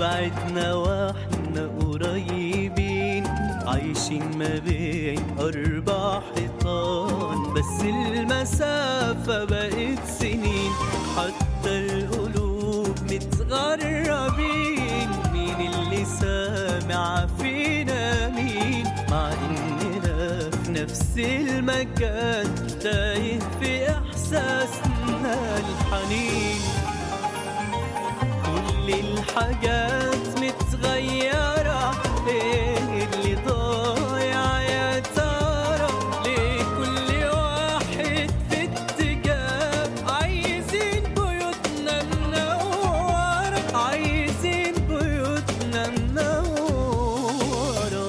بعدنا واحنا قريبين عايشين ما بين أربع حيطان بس المسافة بقت سنين حتى القلوب متغربين مين اللي سامع فينا مين مع إننا في نفس المكان تايه في إحساسنا الحنين كل الحاجات متغيرة ايه اللي ضايع يا ترى ليه كل واحد في اتجاه عايزين بيوتنا منورة عايزين بيوتنا منورة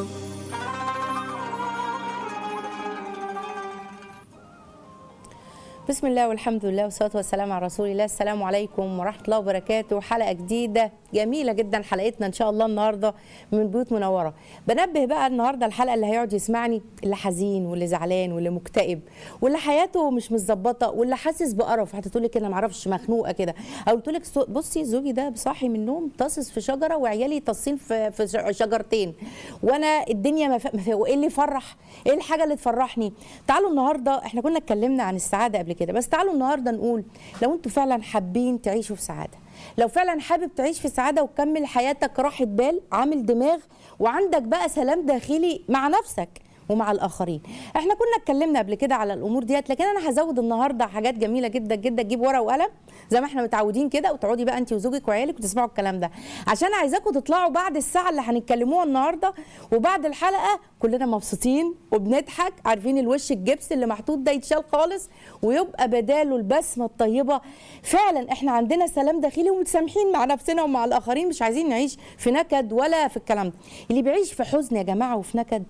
بسم الله والحمد لله والصلاه والسلام على رسول الله السلام عليكم ورحمه الله وبركاته حلقه جديده جميله جدا حلقتنا ان شاء الله النهارده من بيوت منوره بنبه بقى النهارده الحلقه اللي هيقعد يسمعني اللي حزين واللي زعلان واللي مكتئب واللي حياته مش متظبطه واللي حاسس بقرف هتقول لك انا ما اعرفش مخنوقه كده او قلت لك سو- بصي زوجي ده صاحي من النوم طاسس في شجره وعيالي طاسين في في ش- شجرتين وانا الدنيا ما ف... ما ف... وايه اللي يفرح ايه الحاجه اللي تفرحني تعالوا النهارده احنا كنا اتكلمنا عن السعاده قبل كده بس تعالوا النهارده نقول لو انتوا فعلا حابين تعيشوا في سعاده لو فعلا حابب تعيش في سعاده وتكمل حياتك راحه بال عامل دماغ وعندك بقى سلام داخلي مع نفسك ومع الاخرين احنا كنا اتكلمنا قبل كده على الامور ديت لكن انا هزود النهارده حاجات جميله جدا جدا تجيب ورقه وقلم زي ما احنا متعودين كده وتقعدي بقى انت وزوجك وعيالك وتسمعوا الكلام ده عشان عايزاكم تطلعوا بعد الساعه اللي هنتكلموها النهارده وبعد الحلقه كلنا مبسوطين وبنضحك عارفين الوش الجبس اللي محطوط ده يتشال خالص ويبقى بداله البسمه الطيبه فعلا احنا عندنا سلام داخلي ومتسامحين مع نفسنا ومع الاخرين مش عايزين نعيش في نكد ولا في الكلام ده اللي بيعيش في حزن يا جماعه وفي نكد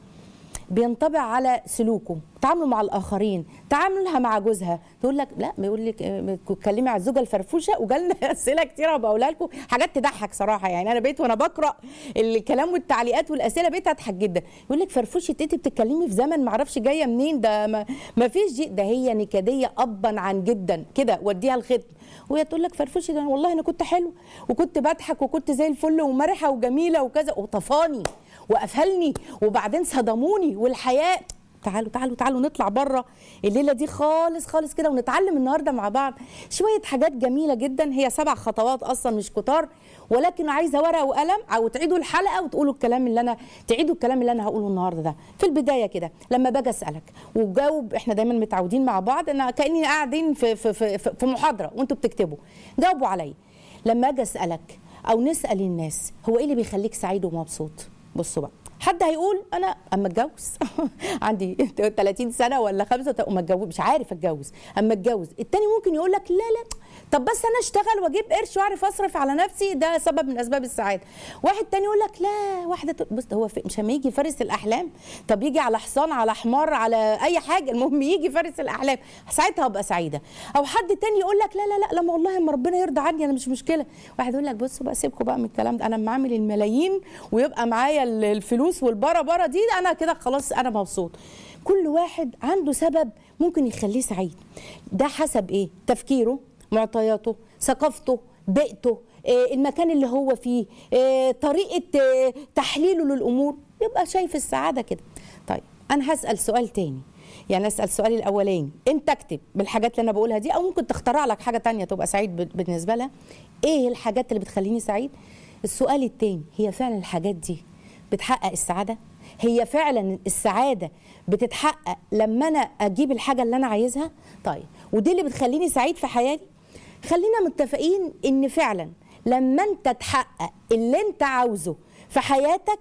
بينطبع على سلوكه تعامله مع الاخرين تعاملها مع جوزها تقول لك لا بيقول لك آه، اتكلمي على الزوجه الفرفوشه وجالنا اسئله كتيره بقولها لكم حاجات تضحك صراحه يعني انا بقيت وانا بقرا الكلام والتعليقات والاسئله بقيت اضحك جدا يقول لك فرفوشه انت بتتكلمي في زمن ما اعرفش جايه منين ده ما, ما فيش جي ده هي نكديه ابا عن جدا كده وديها الختم وهي تقول لك فرفوشي ده والله انا كنت حلو وكنت بضحك وكنت زي الفل ومرحه وجميله وكذا وطفاني وقفلني وبعدين صدموني والحياه تعالوا تعالوا تعالوا نطلع بره الليله دي خالص خالص كده ونتعلم النهارده مع بعض شويه حاجات جميله جدا هي سبع خطوات اصلا مش كتار ولكن عايزه ورقه وقلم او تعيدوا الحلقه وتقولوا الكلام اللي انا تعيدوا الكلام اللي انا هقوله النهارده ده في البدايه كده لما باجي اسالك وجاوب احنا دايما متعودين مع بعض انا كاني قاعدين في في في, في محاضره وانتوا بتكتبوا جاوبوا عليا لما اجي اسالك او نسال الناس هو ايه اللي بيخليك سعيد ومبسوط بصوا بقى حد هيقول انا اما اتجوز عندي 30 سنه ولا خمسه وما اتجوز مش عارف اتجوز اما اتجوز التاني ممكن يقول لك لا لا طب بس انا اشتغل واجيب قرش واعرف اصرف على نفسي ده سبب من اسباب السعاده واحد تاني يقول لك لا واحده تقول- بص هو في- مش لما يجي فارس الاحلام طب يجي على حصان على حمار على اي حاجه المهم يجي فارس الاحلام ساعتها هبقى سعيده او حد تاني يقول لك لا لا لا لما والله اما ربنا يرضى عني انا مش مشكله واحد يقول لك بصوا بقى سيبكم بقى من الكلام ده انا اما اعمل الملايين ويبقى معايا ال- الفلوس والبره بره دي انا كده خلاص انا مبسوط كل واحد عنده سبب ممكن يخليه سعيد ده حسب ايه تفكيره معطياته ثقافته بيئته آه، المكان اللي هو فيه آه، طريقه آه، تحليله للامور يبقى شايف السعاده كده طيب انا هسال سؤال تاني يعني اسال السؤال الاولاني انت اكتب بالحاجات اللي انا بقولها دي او ممكن تخترع لك حاجه تانية تبقى سعيد ب- بالنسبه لها ايه الحاجات اللي بتخليني سعيد السؤال التاني هي فعلا الحاجات دي بتحقق السعاده هي فعلا السعاده بتتحقق لما انا اجيب الحاجه اللي انا عايزها طيب ودي اللي بتخليني سعيد في حياتي خلينا متفقين ان فعلا لما انت تحقق اللي انت عاوزه في حياتك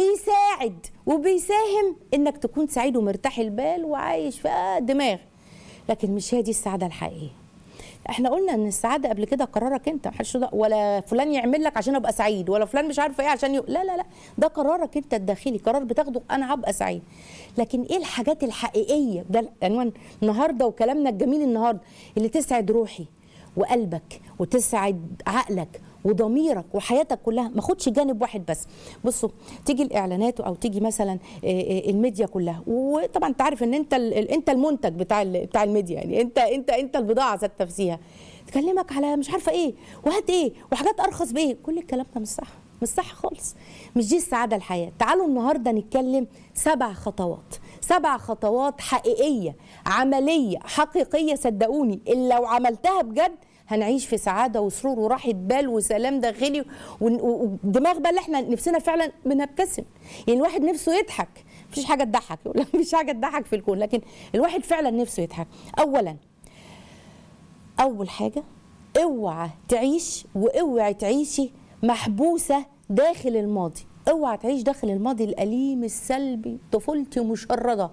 بيساعد وبيساهم انك تكون سعيد ومرتاح البال وعايش في آه دماغ لكن مش هي دي السعاده الحقيقيه احنا قلنا ان السعاده قبل كده قرارك انت محدش ده ولا فلان يعمل لك عشان ابقى سعيد ولا فلان مش عارفه ايه عشان ي... لا لا لا ده قرارك انت الداخلي قرار بتاخده انا هبقى سعيد لكن ايه الحاجات الحقيقيه ده عنوان النهارده وكلامنا الجميل النهارده اللي تسعد روحي وقلبك وتسعد عقلك وضميرك وحياتك كلها ما خدش جانب واحد بس بصوا تيجي الاعلانات او تيجي مثلا آه، آه، الميديا كلها وطبعا انت عارف ان انت ال- ال- انت المنتج بتاع ال- بتاع الميديا يعني انت انت انت البضاعه ذات نفسها تكلمك على مش عارفه ايه وهات ايه وحاجات ارخص بايه كل الكلام ده مش صح مش صح خالص مش دي السعاده الحياه تعالوا النهارده نتكلم سبع خطوات سبع خطوات حقيقيه عمليه حقيقيه صدقوني اللي لو عملتها بجد هنعيش في سعاده وسرور وراحه بال وسلام داخلي ون- و- ودماغ بقى اللي احنا نفسنا فعلا بنبتسم يعني الواحد نفسه يضحك مفيش حاجه تضحك يقول لك مفيش حاجه تضحك في الكون لكن الواحد فعلا نفسه يضحك اولا اول حاجه اوعى تعيش واوعي تعيشي محبوسه داخل الماضي اوعى تعيش داخل الماضي الاليم السلبي طفولتي مشرده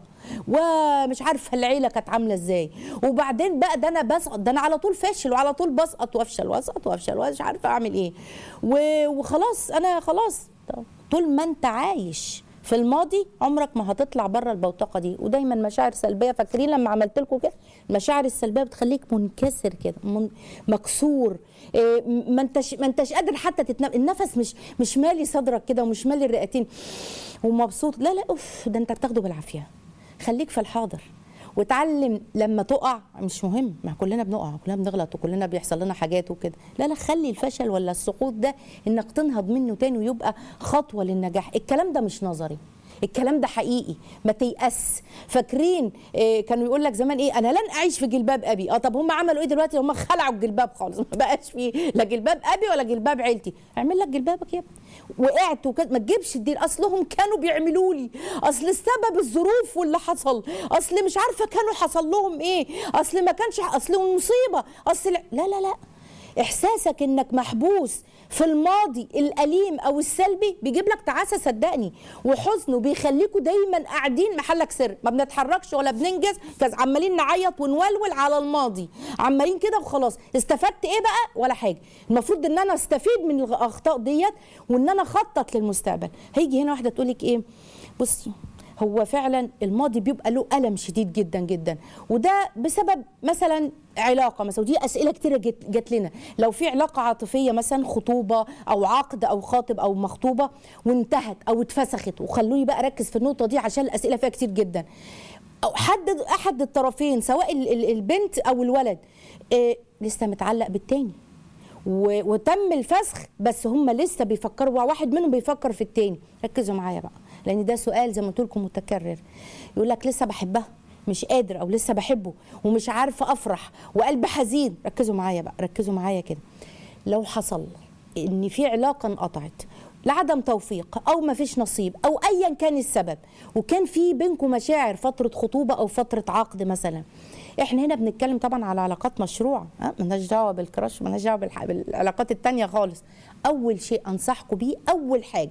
ومش عارفه العيله كانت عامله ازاي وبعدين بقى ده انا بسقط ده انا على طول فاشل وعلى طول بسقط وافشل واسقط وافشل ومش عارفه اعمل ايه و- وخلاص انا خلاص طول ما انت عايش في الماضي عمرك ما هتطلع بره البوتقه دي ودايما مشاعر سلبيه فاكرين لما عملت لكم كده المشاعر السلبيه بتخليك منكسر كده من مكسور إيه، ما انتش ما انتش قادر حتى تتنفس النفس مش مش مالي صدرك كده ومش مالي الرئتين ومبسوط لا لا اوف ده انت بتاخده بالعافيه خليك في الحاضر وتعلم لما تقع مش مهم ما كلنا بنقع كلنا بنغلط وكلنا بيحصل لنا حاجات وكده لا لا خلي الفشل ولا السقوط ده انك تنهض منه تاني ويبقى خطوه للنجاح الكلام ده مش نظري الكلام ده حقيقي ما تيأس فاكرين إيه كانوا يقول لك زمان ايه انا لن اعيش في جلباب ابي اه طب هم عملوا ايه دلوقتي هم خلعوا الجلباب خالص ما بقاش فيه لا جلباب ابي ولا جلباب عيلتي اعمل لك جلبابك يا ابني وقعت وكده ما تجيبش الدين اصلهم كانوا بيعملوا لي اصل السبب الظروف واللي حصل اصل مش عارفه كانوا حصل لهم ايه اصل ما كانش اصل مصيبه اصل لا لا لا احساسك انك محبوس في الماضي الاليم او السلبي بيجيب لك تعاسه صدقني وحزن وبيخليكوا دايما قاعدين محلك سر ما بنتحركش ولا بننجز كز عمالين نعيط ونولول على الماضي عمالين كده وخلاص استفدت ايه بقى ولا حاجه المفروض ان انا استفيد من الاخطاء ديت وان انا اخطط للمستقبل هيجي هنا واحده تقول لك ايه بصي هو فعلا الماضي بيبقى له ألم شديد جدا جدا وده بسبب مثلا علاقة مثلا ودي أسئلة كتيرة جت, جت لنا لو في علاقة عاطفية مثلا خطوبة أو عقد أو خاطب أو مخطوبة وانتهت أو اتفسخت وخلوني بقى أركز في النقطة دي عشان الأسئلة فيها كتير جدا أو حد أحد الطرفين سواء ال- ال- البنت أو الولد إيه لسه متعلق بالتاني و- وتم الفسخ بس هم لسه بيفكروا واحد منهم بيفكر في التاني ركزوا معايا بقى لان ده سؤال زي ما قلت لكم متكرر يقول لك لسه بحبها مش قادر او لسه بحبه ومش عارفه افرح وقلبي حزين ركزوا معايا بقى ركزوا معايا كده لو حصل ان في علاقه انقطعت لعدم توفيق او ما فيش نصيب او ايا كان السبب وكان في بينكم مشاعر فتره خطوبه او فتره عقد مثلا احنا هنا بنتكلم طبعا على علاقات مشروعه ها مالناش دعوه بالكراش مالناش دعوه بالح- بالعلاقات التانية خالص اول شيء انصحكم بيه اول حاجه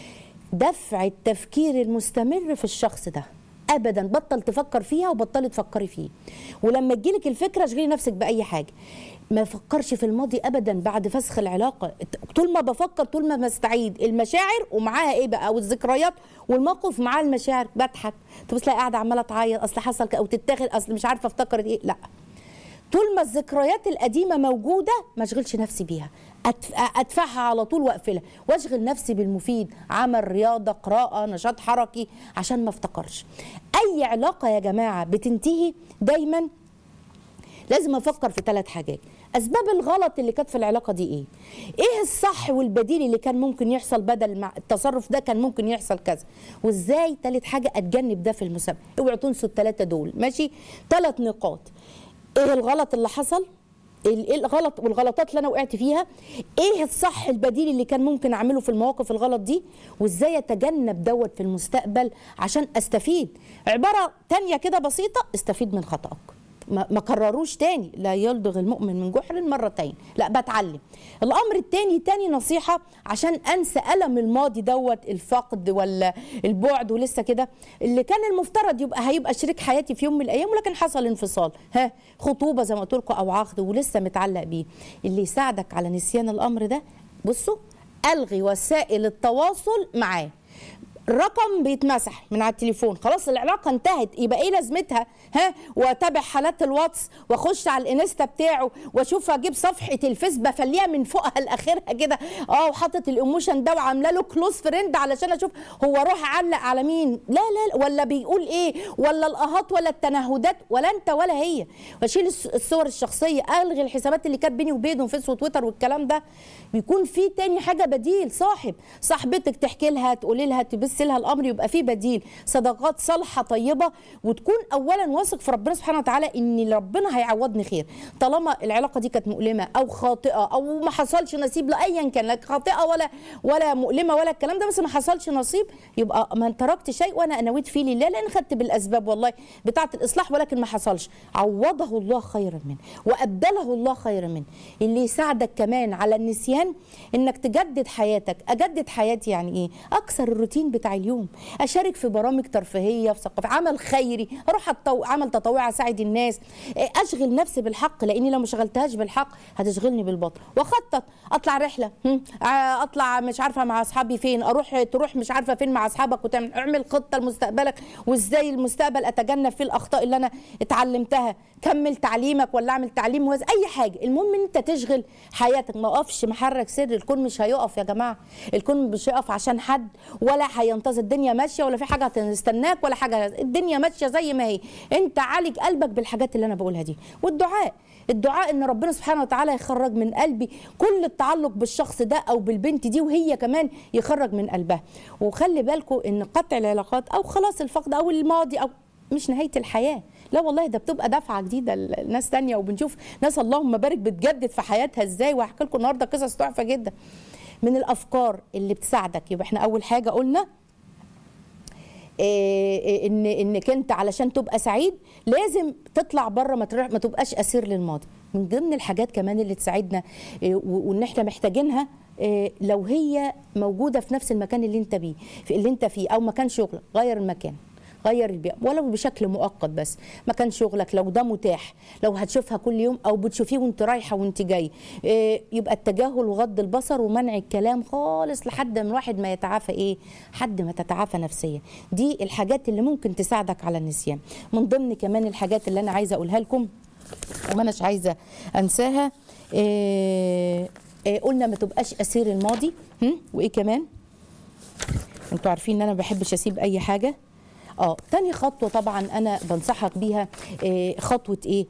دفع التفكير المستمر في الشخص ده ابدا بطل تفكر فيها وبطلي تفكري فيه ولما تجيلك الفكره اشغلي نفسك باي حاجه ما فكرش في الماضي ابدا بعد فسخ العلاقه طول ما بفكر طول ما بستعيد المشاعر ومعاها ايه بقى والذكريات والموقف مع المشاعر بضحك تبص تلاقي قاعده عماله تعيط اصل حصل ك- او تتاخد اصل مش عارفه افتكرت ايه لا طول ما الذكريات القديمه موجوده ما اشغلش نفسي بيها أدف- ادفعها على طول واقفلها واشغل نفسي بالمفيد عمل رياضه قراءه نشاط حركي عشان ما افتكرش اي علاقه يا جماعه بتنتهي دايما لازم افكر في ثلاث حاجات اسباب الغلط اللي كانت في العلاقه دي ايه ايه الصح والبديل اللي كان ممكن يحصل بدل مع التصرف ده كان ممكن يحصل كذا وازاي ثالث حاجه اتجنب ده في المسابقه اوعوا تنسوا الثلاثه دول ماشي ثلاث نقاط ايه الغلط اللي حصل ال- ايه الغلط والغلطات اللي انا وقعت فيها ايه الصح البديل اللي كان ممكن اعمله في المواقف الغلط دي وازاي اتجنب دوت في المستقبل عشان استفيد عباره تانية كده بسيطه استفيد من خطأك ما ما كرروش تاني لا يلدغ المؤمن من جحر مرتين لا بتعلم الامر التاني تاني نصيحه عشان انسى الم الماضي دوت الفقد ولا البعد ولسه كده اللي كان المفترض يبقى هيبقى شريك حياتي في يوم من الايام ولكن حصل انفصال ها خطوبه زي ما قلت لكم او عقد ولسه متعلق بيه اللي يساعدك على نسيان الامر ده بصوا الغي وسائل التواصل معاه الرقم بيتمسح من على التليفون خلاص العلاقه انتهت يبقى ايه لازمتها ها واتابع حالات الواتس واخش على الانستا بتاعه واشوف اجيب صفحه الفيس بفليها من فوقها لاخرها كده اه وحاطط الايموشن ده وعامله له كلوز فريند علشان اشوف هو روح علق على مين لا لا لا، ولا بيقول ايه ولا الاهات ولا التنهدات ولا انت ولا هي واشيل الص- الصور الشخصيه الغي الحسابات اللي كانت بيني وبينهم فيس وتويتر والكلام ده بيكون في تاني حاجه بديل صاحب صاحبتك تحكي لها تقولي لها تبث لها الامر يبقى في بديل صداقات صالحه طيبه وتكون اولا واثق في ربنا سبحانه وتعالى ان ربنا هيعوضني خير طالما العلاقه دي كانت مؤلمه او خاطئه او ما حصلش نصيب لايا كان لا خاطئه ولا ولا مؤلمه ولا الكلام ده بس ما حصلش نصيب يبقى ما تركت شيء وانا نويت فيه لله لان خدت بالاسباب والله بتاعه الاصلاح ولكن ما حصلش عوضه الله خيرا منه وابدله الله خيرا منه اللي يساعدك كمان على النسيان انك تجدد حياتك اجدد حياتي يعني ايه اكسر الروتين بتاع اليوم اشارك في برامج ترفيهيه في ثقافه عمل خيري اروح أتطو... عمل تطوعي اساعد الناس إيه، اشغل نفسي بالحق لاني لو ما شغلتهاش بالحق هتشغلني بالباطل واخطط اطلع رحله هم، آه، اطلع مش عارفه مع اصحابي فين اروح تروح مش عارفه فين مع اصحابك وتعمل اعمل خطه لمستقبلك وازاي المستقبل اتجنب فيه الاخطاء اللي انا اتعلمتها كمل تعليمك ولا اعمل تعليم موازي اي حاجه المهم ان انت تشغل حياتك ما اقفش محرك سر الكون مش هيقف يا جماعه الكون مش هيقف عشان حد ولا هينتظر الدنيا ماشيه ولا في حاجه هتستناك ولا حاجه الدنيا ماشيه زي ما هي انت عالج قلبك بالحاجات اللي انا بقولها دي والدعاء الدعاء ان ربنا سبحانه وتعالى يخرج من قلبي كل التعلق بالشخص ده او بالبنت دي وهي كمان يخرج من قلبها وخلي بالكم ان قطع العلاقات او خلاص الفقد او الماضي او مش نهايه الحياه لا والله ده بتبقى دفعه جديده لناس تانية وبنشوف ناس اللهم بارك بتجدد في حياتها ازاي وهحكي لكم النهارده قصص تحفه جدا من الافكار اللي بتساعدك يبقى احنا اول حاجه قلنا إيه إيه ان انك انت علشان تبقى سعيد لازم تطلع بره ما تروح ما تبقاش اسير للماضي من ضمن الحاجات كمان اللي تساعدنا إيه و- وان احنا محتاجينها إيه لو هي موجوده في نفس المكان اللي انت بيه في اللي انت فيه او مكان شغلك غير المكان غير البيئة ولو بشكل مؤقت بس مكان شغلك لو ده متاح لو هتشوفها كل يوم او بتشوفيه وانت رايحه وانت جاي إيه يبقى التجاهل وغض البصر ومنع الكلام خالص لحد ما الواحد ما يتعافى ايه حد ما تتعافى نفسيا دي الحاجات اللي ممكن تساعدك على النسيان من ضمن كمان الحاجات اللي انا عايزه اقولها لكم وما اناش عايزه انساها إيه إيه قلنا ما تبقاش اسير الماضي هم؟ وايه كمان انتوا عارفين ان انا ما بحبش اسيب اي حاجه اه تاني خطوه طبعا انا بنصحك بيها إيه خطوه ايه,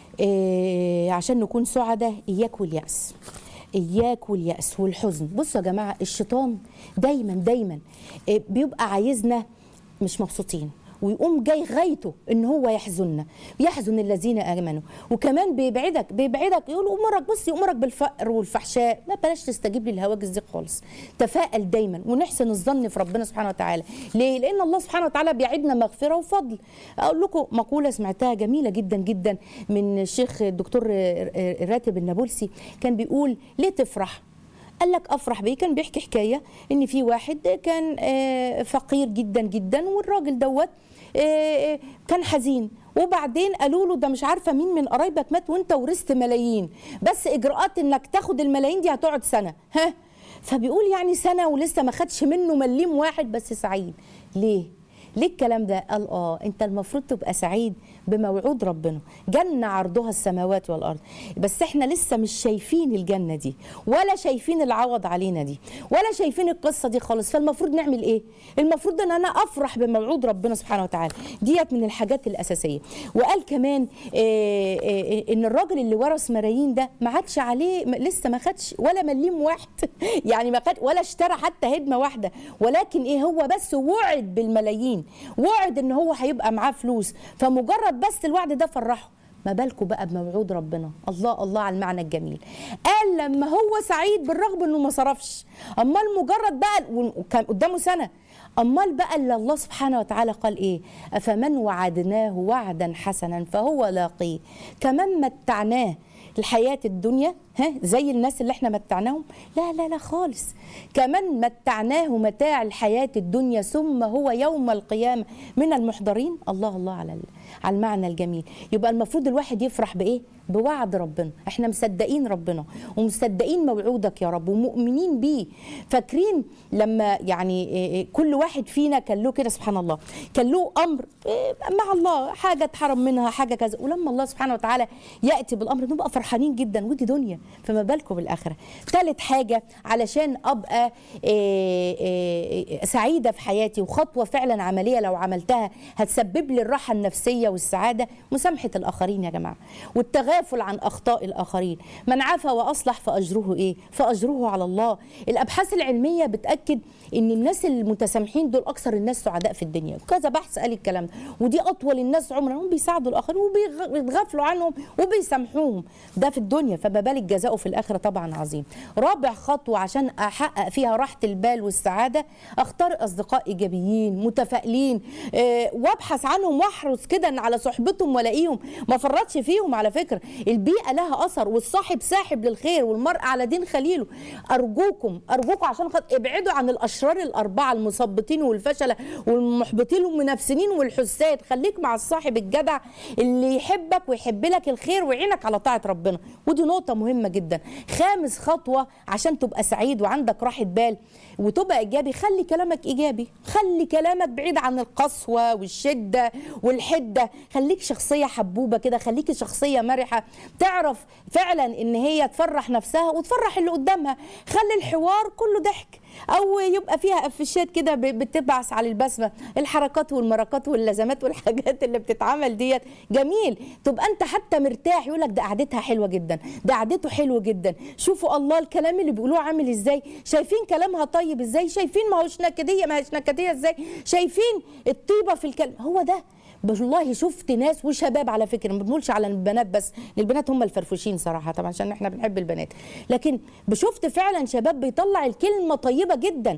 إيه عشان نكون سعداء اياك والياس اياك والياس والحزن بصوا يا جماعه الشيطان دايما دايما إيه بيبقى عايزنا مش مبسوطين ويقوم جاي غايته ان هو يحزننا يحزن الذين امنوا وكمان بيبعدك بيبعدك يقول امرك بص يامرك بالفقر والفحشاء ما بلاش تستجيب لي الهواجس دي خالص تفائل دايما ونحسن الظن في ربنا سبحانه وتعالى ليه لان الله سبحانه وتعالى بيعدنا مغفره وفضل اقول لكم مقوله سمعتها جميله جدا جدا من الشيخ الدكتور راتب النابلسي كان بيقول ليه تفرح قال لك افرح بيه كان بيحكي حكايه ان في واحد كان آه، فقير جدا جدا والراجل دوت آه، كان حزين وبعدين قالوا له ده مش عارفه مين من قرايبك مات وانت ورثت ملايين بس اجراءات انك تاخد الملايين دي هتقعد سنه ها فبيقول يعني سنه ولسه ما خدش منه مليم واحد بس سعيد ليه ليه الكلام ده؟ قال اه انت المفروض تبقى سعيد بموعود ربنا، جنة عرضها السماوات والارض، بس احنا لسه مش شايفين الجنة دي، ولا شايفين العوض علينا دي، ولا شايفين القصة دي خالص، فالمفروض نعمل ايه؟ المفروض ان انا افرح بموعود ربنا سبحانه وتعالى، ديت من الحاجات الاساسية، وقال كمان آه، آه، ان الراجل اللي ورث ملايين ده ما عادش عليه م- لسه ما خدش ولا مليم واحد، يعني ما خد ولا اشترى حتى هدمة واحدة، ولكن ايه هو بس وعد بالملايين وعد ان هو هيبقى معاه فلوس فمجرد بس الوعد ده فرحه ما بالكم بقى بموعود ربنا الله الله على المعنى الجميل قال لما هو سعيد بالرغم انه ما صرفش امال مجرد بقى وكان قدامه سنه امال بقى اللي الله سبحانه وتعالى قال ايه افمن وعدناه وعدا حسنا فهو لاقيه كمن متعناه الحياة الدنيا ها زي الناس اللي احنا متعناهم لا لا لا خالص كمان متعناه متاع الحياة الدنيا ثم هو يوم القيامة من المحضرين الله الله على ال- على المعنى الجميل يبقى المفروض الواحد يفرح بايه بوعد ربنا احنا مصدقين ربنا ومصدقين موعودك يا رب ومؤمنين بيه فاكرين لما يعني إيه إيه كل واحد فينا كان له كده سبحان الله كان له امر إيه مع الله حاجه اتحرم منها حاجه كذا ولما الله سبحانه وتعالى ياتي بالامر نبقى فرحانين جدا ودي دنيا فما بالكم بالاخره ثالث حاجه علشان ابقى إيه إيه سعيده في حياتي وخطوه فعلا عمليه لو عملتها هتسبب لي الراحه النفسيه والسعاده مسامحه الاخرين يا جماعه والتغافل عن اخطاء الاخرين من عفى واصلح فاجره ايه فاجره على الله الابحاث العلميه بتاكد ان الناس المتسامحين دول اكثر الناس سعداء في الدنيا كذا بحث قال الكلام ده ودي اطول الناس عمرا هم بيساعدوا الاخرين وبيتغافلوا عنهم وبيسامحوهم ده في الدنيا فما بالك جزاؤه في الاخره طبعا عظيم رابع خطوه عشان احقق فيها راحه البال والسعاده اختار اصدقاء ايجابيين متفائلين أه وابحث عنهم واحرص كده على صحبتهم والاقيهم ما فرطش فيهم على فكره البيئه لها اثر والصاحب ساحب للخير والمرء على دين خليله ارجوكم ارجوكم عشان خاطر ابعدوا عن الاشرار الاربعه المثبطين والفشله والمحبطين والمنافسين والحساد خليك مع الصاحب الجدع اللي يحبك ويحب لك الخير ويعينك على طاعه ربنا ودي نقطه مهمه جدا خامس خطوه عشان تبقى سعيد وعندك راحه بال وتبقى ايجابي خلي كلامك ايجابي خلي كلامك بعيد عن القسوه والشده والحده خليك شخصيه حبوبه كده خليكي شخصيه مرحه تعرف فعلا ان هي تفرح نفسها وتفرح اللي قدامها خلي الحوار كله ضحك او يبقى فيها افشات كده بتبعث على البسمه الحركات والمركات واللزمات والحاجات اللي بتتعمل ديت جميل تبقى انت حتى مرتاح يقول لك ده قعدتها حلوه جدا ده قعدته حلو جدا شوفوا الله الكلام اللي بيقولوه عامل ازاي شايفين كلامها طيب ازاي شايفين ما هوش نكديه ما هيش نكديه ازاي شايفين الطيبه في الكلام هو ده والله شفت ناس وشباب على فكره ما بنقولش على البنات بس البنات هم الفرفوشين صراحه طبعا عشان احنا بنحب البنات لكن شفت فعلا شباب بيطلع الكلمه طيبه جدا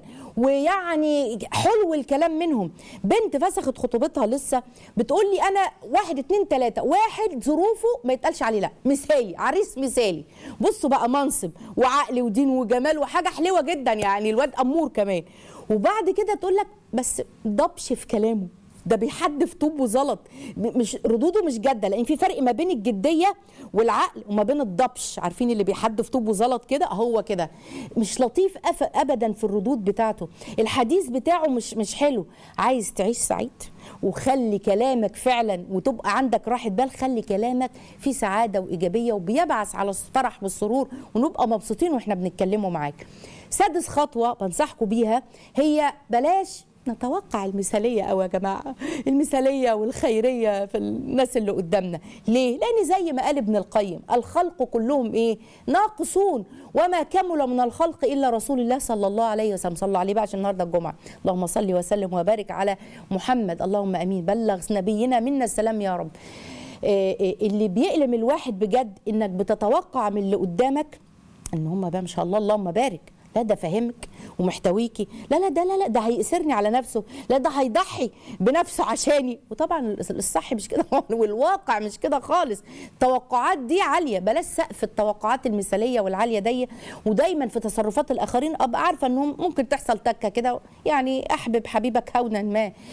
ويعني حلو الكلام منهم بنت فسخت خطوبتها لسه بتقول لي انا واحد اتنين تلاته واحد ظروفه ما يتقالش عليه لا مثالي عريس مثالي بصوا بقى منصب وعقل ودين وجمال وحاجه حلوه جدا يعني الواد امور كمان وبعد كده تقول لك بس ضبش في كلامه ده بيحدف طوب وزلط مش ردوده مش جاده لان في فرق ما بين الجديه والعقل وما بين الضبش عارفين اللي بيحدف طوب وزلط كده هو كده مش لطيف أف ابدا في الردود بتاعته الحديث بتاعه مش مش حلو عايز تعيش سعيد وخلي كلامك فعلا وتبقى عندك راحه بال خلي كلامك فيه سعاده وايجابيه وبيبعث على الفرح والسرور ونبقى مبسوطين واحنا بنتكلموا معاك سادس خطوه بنصحكم بيها هي بلاش نتوقع المثالية أو يا جماعة المثالية والخيرية في الناس اللي قدامنا ليه؟ لأن زي ما قال ابن القيم الخلق كلهم إيه؟ ناقصون وما كمل من الخلق إلا رسول الله صلى الله عليه وسلم صلى عليه بقى عشان النهاردة الجمعة اللهم صل وسلم وبارك على محمد اللهم أمين بلغ نبينا منا السلام يا رب اللي بيألم الواحد بجد إنك بتتوقع من اللي قدامك إن هم بقى ما شاء الله اللهم بارك لا ده فاهمك ومحتويكي لا لا ده لا لا ده هيأسرني على نفسه لا ده هيضحي بنفسه عشاني وطبعا الصح مش كده والواقع مش كده خالص التوقعات دي عاليه بلاش سقف التوقعات المثاليه والعاليه دي ودايما في تصرفات الاخرين ابقى عارفه انهم ممكن تحصل تكه كده يعني احبب حبيبك هونا ما إيه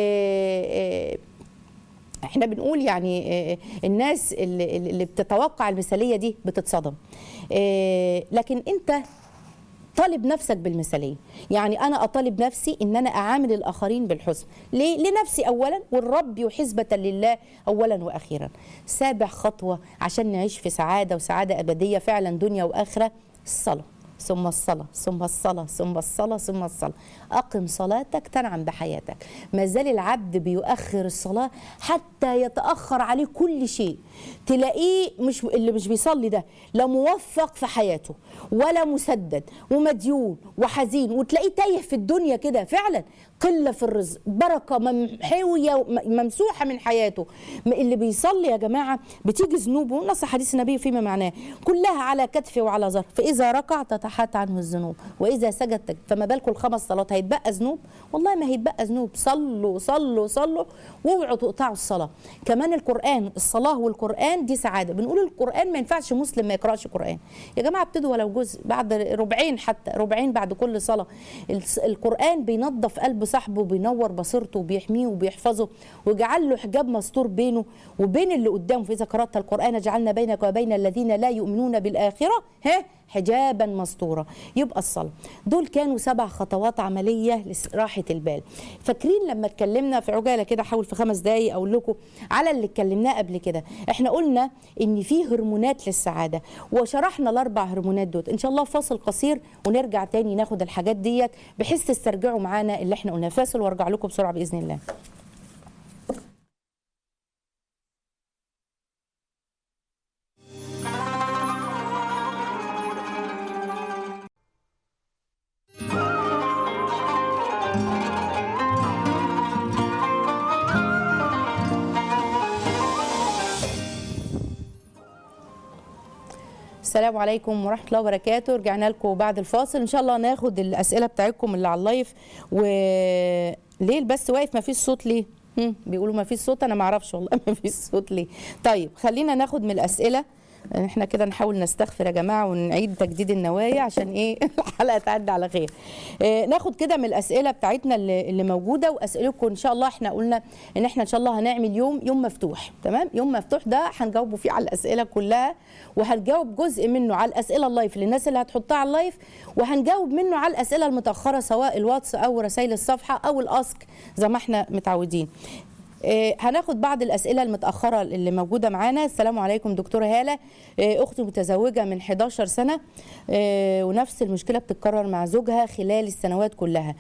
إيه احنا بنقول يعني الناس اللي, اللي بتتوقع المثاليه دي بتتصدم إيه لكن انت طالب نفسك بالمثاليه يعني انا اطالب نفسي ان انا اعامل الاخرين بالحسن ليه لنفسي اولا والرب وحسبه لله اولا واخيرا سابع خطوه عشان نعيش في سعاده وسعاده ابديه فعلا دنيا واخره الصلاه ثم الصلاة ثم الصلاة ثم الصلاة ثم الصلاة أقم صلاتك تنعم بحياتك ما زال العبد بيؤخر الصلاة حتى يتأخر عليه كل شيء تلاقيه مش اللي مش بيصلي ده لا موفق في حياته ولا مسدد ومديون وحزين وتلاقيه تايه في الدنيا كده فعلا قله في الرزق بركه ممحويه ممسوحه من حياته اللي بيصلي يا جماعه بتيجي ذنوبه نص حديث النبي فيما معناه كلها على كتفه وعلى ظهره فاذا ركع تتحات عنه الذنوب واذا سجد فما بالكم الخمس صلوات هيتبقى ذنوب والله ما هيتبقى ذنوب صلوا صلوا صلوا واوعوا تقطعوا الصلاه كمان القران الصلاه والقران دي سعاده بنقول القران ما ينفعش مسلم ما يقراش قران يا جماعه ابتدوا ولو جزء بعد ربعين حتى ربعين بعد كل صلاه القران بينظف قلب صاحبه بينور بصيرته وبيحميه وبيحفظه وجعل له حجاب مستور بينه وبين اللي قدامه فاذا قرات القران جعلنا بينك وبين الذين لا يؤمنون بالاخره ها حجابا مستورا يبقى الصلاه دول كانوا سبع خطوات عمليه لراحه البال فاكرين لما اتكلمنا في عجاله كده حاول في خمس دقايق اقول لكم على اللي اتكلمناه قبل كده احنا قلنا ان في هرمونات للسعاده وشرحنا الاربع هرمونات دول ان شاء الله فاصل قصير ونرجع تاني ناخد الحاجات ديت بحيث تسترجعوا معانا اللي احنا قلناه فاصل وارجع لكم بسرعه باذن الله السلام عليكم ورحمه الله وبركاته رجعنا لكم بعد الفاصل ان شاء الله ناخد الاسئله بتاعتكم اللي على اللايف و ليه بس واقف ما فيش صوت ليه هم، بيقولوا ما فيش صوت انا ما اعرفش والله ما فيش صوت ليه طيب خلينا ناخد من الاسئله احنا كده نحاول نستغفر يا جماعه ونعيد تجديد النوايا عشان ايه الحلقه تعدي على خير اه ناخد كده من الاسئله بتاعتنا اللي, اللي موجوده واسئلتكم ان شاء الله احنا قلنا ان احنا ان شاء الله هنعمل يوم يوم مفتوح تمام يوم مفتوح ده هنجاوبوا فيه على الاسئله كلها وهنجاوب جزء منه على الاسئله اللايف للناس اللي هتحطها على اللايف وهنجاوب منه على الاسئله المتاخره سواء الواتس او رسائل الصفحه او الاسك زي ما احنا متعودين آه، هناخد بعض الاسئله المتاخره اللي موجوده معانا السلام عليكم دكتوره هاله آه، اختي متزوجه من 11 سنه آه، ونفس المشكله بتتكرر مع زوجها خلال السنوات كلها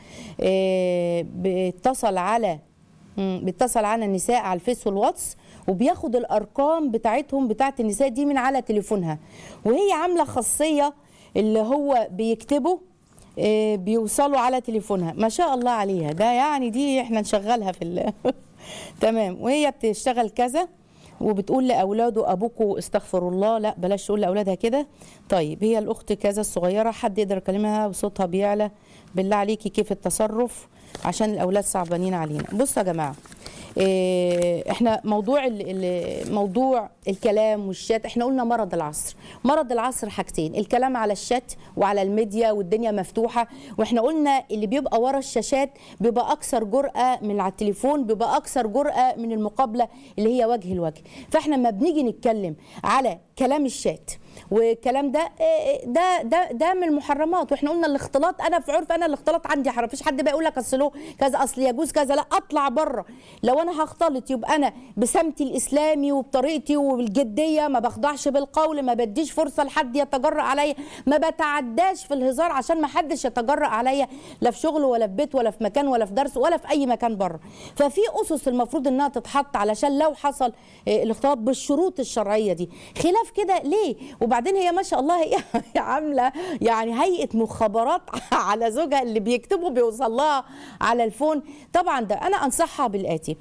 آه، بيتصل على مم، بيتصل على النساء على الفيس والواتس وبياخد الارقام بتاعتهم بتاعت النساء دي من على تليفونها وهي عامله خاصيه اللي هو بيكتبه آه، بيوصلوا على تليفونها ما شاء الله عليها ده يعني دي احنا نشغلها في ال... تمام وهي بتشتغل كذا وبتقول لاولاده ابوكوا استغفر الله لا بلاش تقول لاولادها كده طيب هي الاخت كذا الصغيره حد يقدر يكلمها وصوتها بيعلى بالله عليكي كيف التصرف عشان الاولاد صعبانين علينا بصوا يا جماعه إيه، احنا موضوع ال- ال- موضوع الكلام والشات احنا قلنا مرض العصر مرض العصر حاجتين الكلام على الشات وعلى الميديا والدنيا مفتوحه واحنا قلنا اللي بيبقى ورا الشاشات بيبقى اكثر جرأه من على التليفون بيبقى اكثر جرأه من المقابله اللي هي وجه لوجه فاحنا لما بنيجي نتكلم على كلام الشات والكلام ده إيه، ده ده ده من المحرمات واحنا قلنا الاختلاط انا في عرف انا الاختلاط عندي حرام مفيش حد بقى يقول لك اصل له كذا اصل يجوز كذا لا اطلع بره لو انا هختلط يبقى انا بسمتي الاسلامي وبطريقتي وبالجديه ما بخضعش بالقول ما بديش فرصه لحد يتجرأ عليا ما بتعداش في الهزار عشان ما حدش يتجرأ عليا لا في شغل ولا في بيت ولا في مكان ولا في درس ولا في اي مكان بره ففي اسس المفروض انها تتحط علشان لو حصل إيه، الاختلاط بالشروط الشرعيه دي خلاف كده ليه وبعدين هي ما شاء الله هي هي عامله يعني هيئه مخابرات على زوجها اللي بيكتبوا بيوصل لها على الفون طبعا ده انا انصحها بالاتي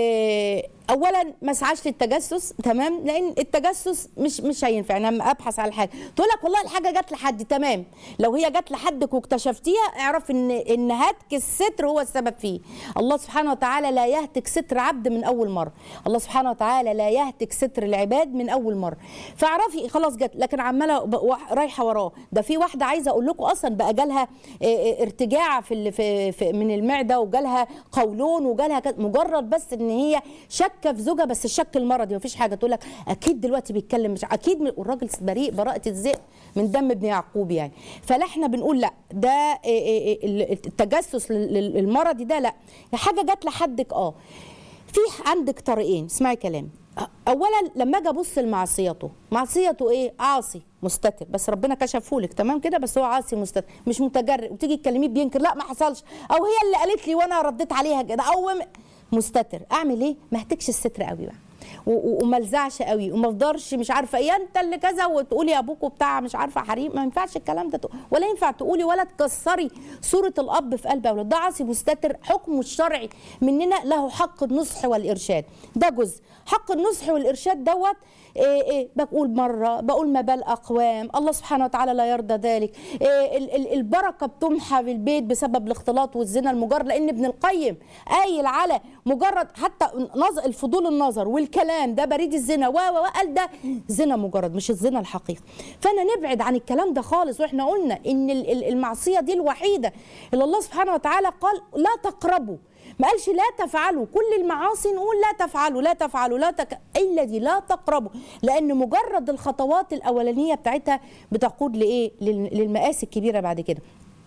إيه اولا ما اسعاش للتجسس تمام لان التجسس مش مش هينفع انا لما ابحث على حاجه تقول لك والله الحاجه جت لحد تمام لو هي جت لحدك واكتشفتيها اعرف ان ان هتك الستر هو السبب فيه الله سبحانه وتعالى لا يهتك ستر عبد من اول مره الله سبحانه وتعالى لا يهتك ستر العباد من اول مره فاعرفي خلاص جت لكن عماله ب- وا- رايحه وراه ده في واحده عايزه اقول لكم اصلا بقى جالها آه، آه، ارتجاع في, ال- في, في من المعده وجالها قولون وجالها كذا مجرد بس ان هي شاكه في زوجها بس الشك المرضي مفيش حاجه تقول لك اكيد دلوقتي بيتكلم مش اكيد من- والراجل بريء براءه الذئب من دم ابن يعقوب يعني فلا احنا بنقول لا ده آه، آه، آه، التجسس لل- لل- المرضي ده لا حاجه جت لحدك اه في عندك طريقين اسمعي كلام اولا لما اجي ابص لمعصيته معصيته ايه عاصي مستتر بس ربنا كشفه لك تمام كده بس هو عاصي مستتر مش متجرئ وتيجي تكلميه بينكر لا ما حصلش او هي اللي قالت لي وانا رديت عليها كده او م- مستتر اعمل ايه ما اهتكش الستر قوي بقى و- و- وما الزعش قوي وما افضلش مش عارفه ايه انت اللي كذا وتقولي ابوك وبتاع مش عارفه حريم ما ينفعش الكلام ده تق- ولا ينفع تقولي ولا تكسري صوره الاب في قلب اولاد ده عاصي مستتر حكمه الشرعي مننا له حق النصح والارشاد ده جزء حق النصح والارشاد دوت إيه إيه بقول مره بقول ما بال اقوام الله سبحانه وتعالى لا يرضى ذلك إيه ال- ال- البركه بتمحى في البيت بسبب الاختلاط والزنا المجرد لان ابن القيم قايل على مجرد حتى نظر الفضول النظر والكلام ده بريد الزنا و و و قال ده زنا مجرد مش الزنا الحقيقي فانا نبعد عن الكلام ده خالص واحنا قلنا ان ال- ال- المعصيه دي الوحيده اللي الله سبحانه وتعالى قال لا تقربوا ما قالش لا تفعلوا كل المعاصي نقول لا تفعلوا لا تفعلوا لا تك... الا دي لا تقربوا لان مجرد الخطوات الاولانيه بتاعتها بتقود لايه لل- للمآسي الكبيره بعد كده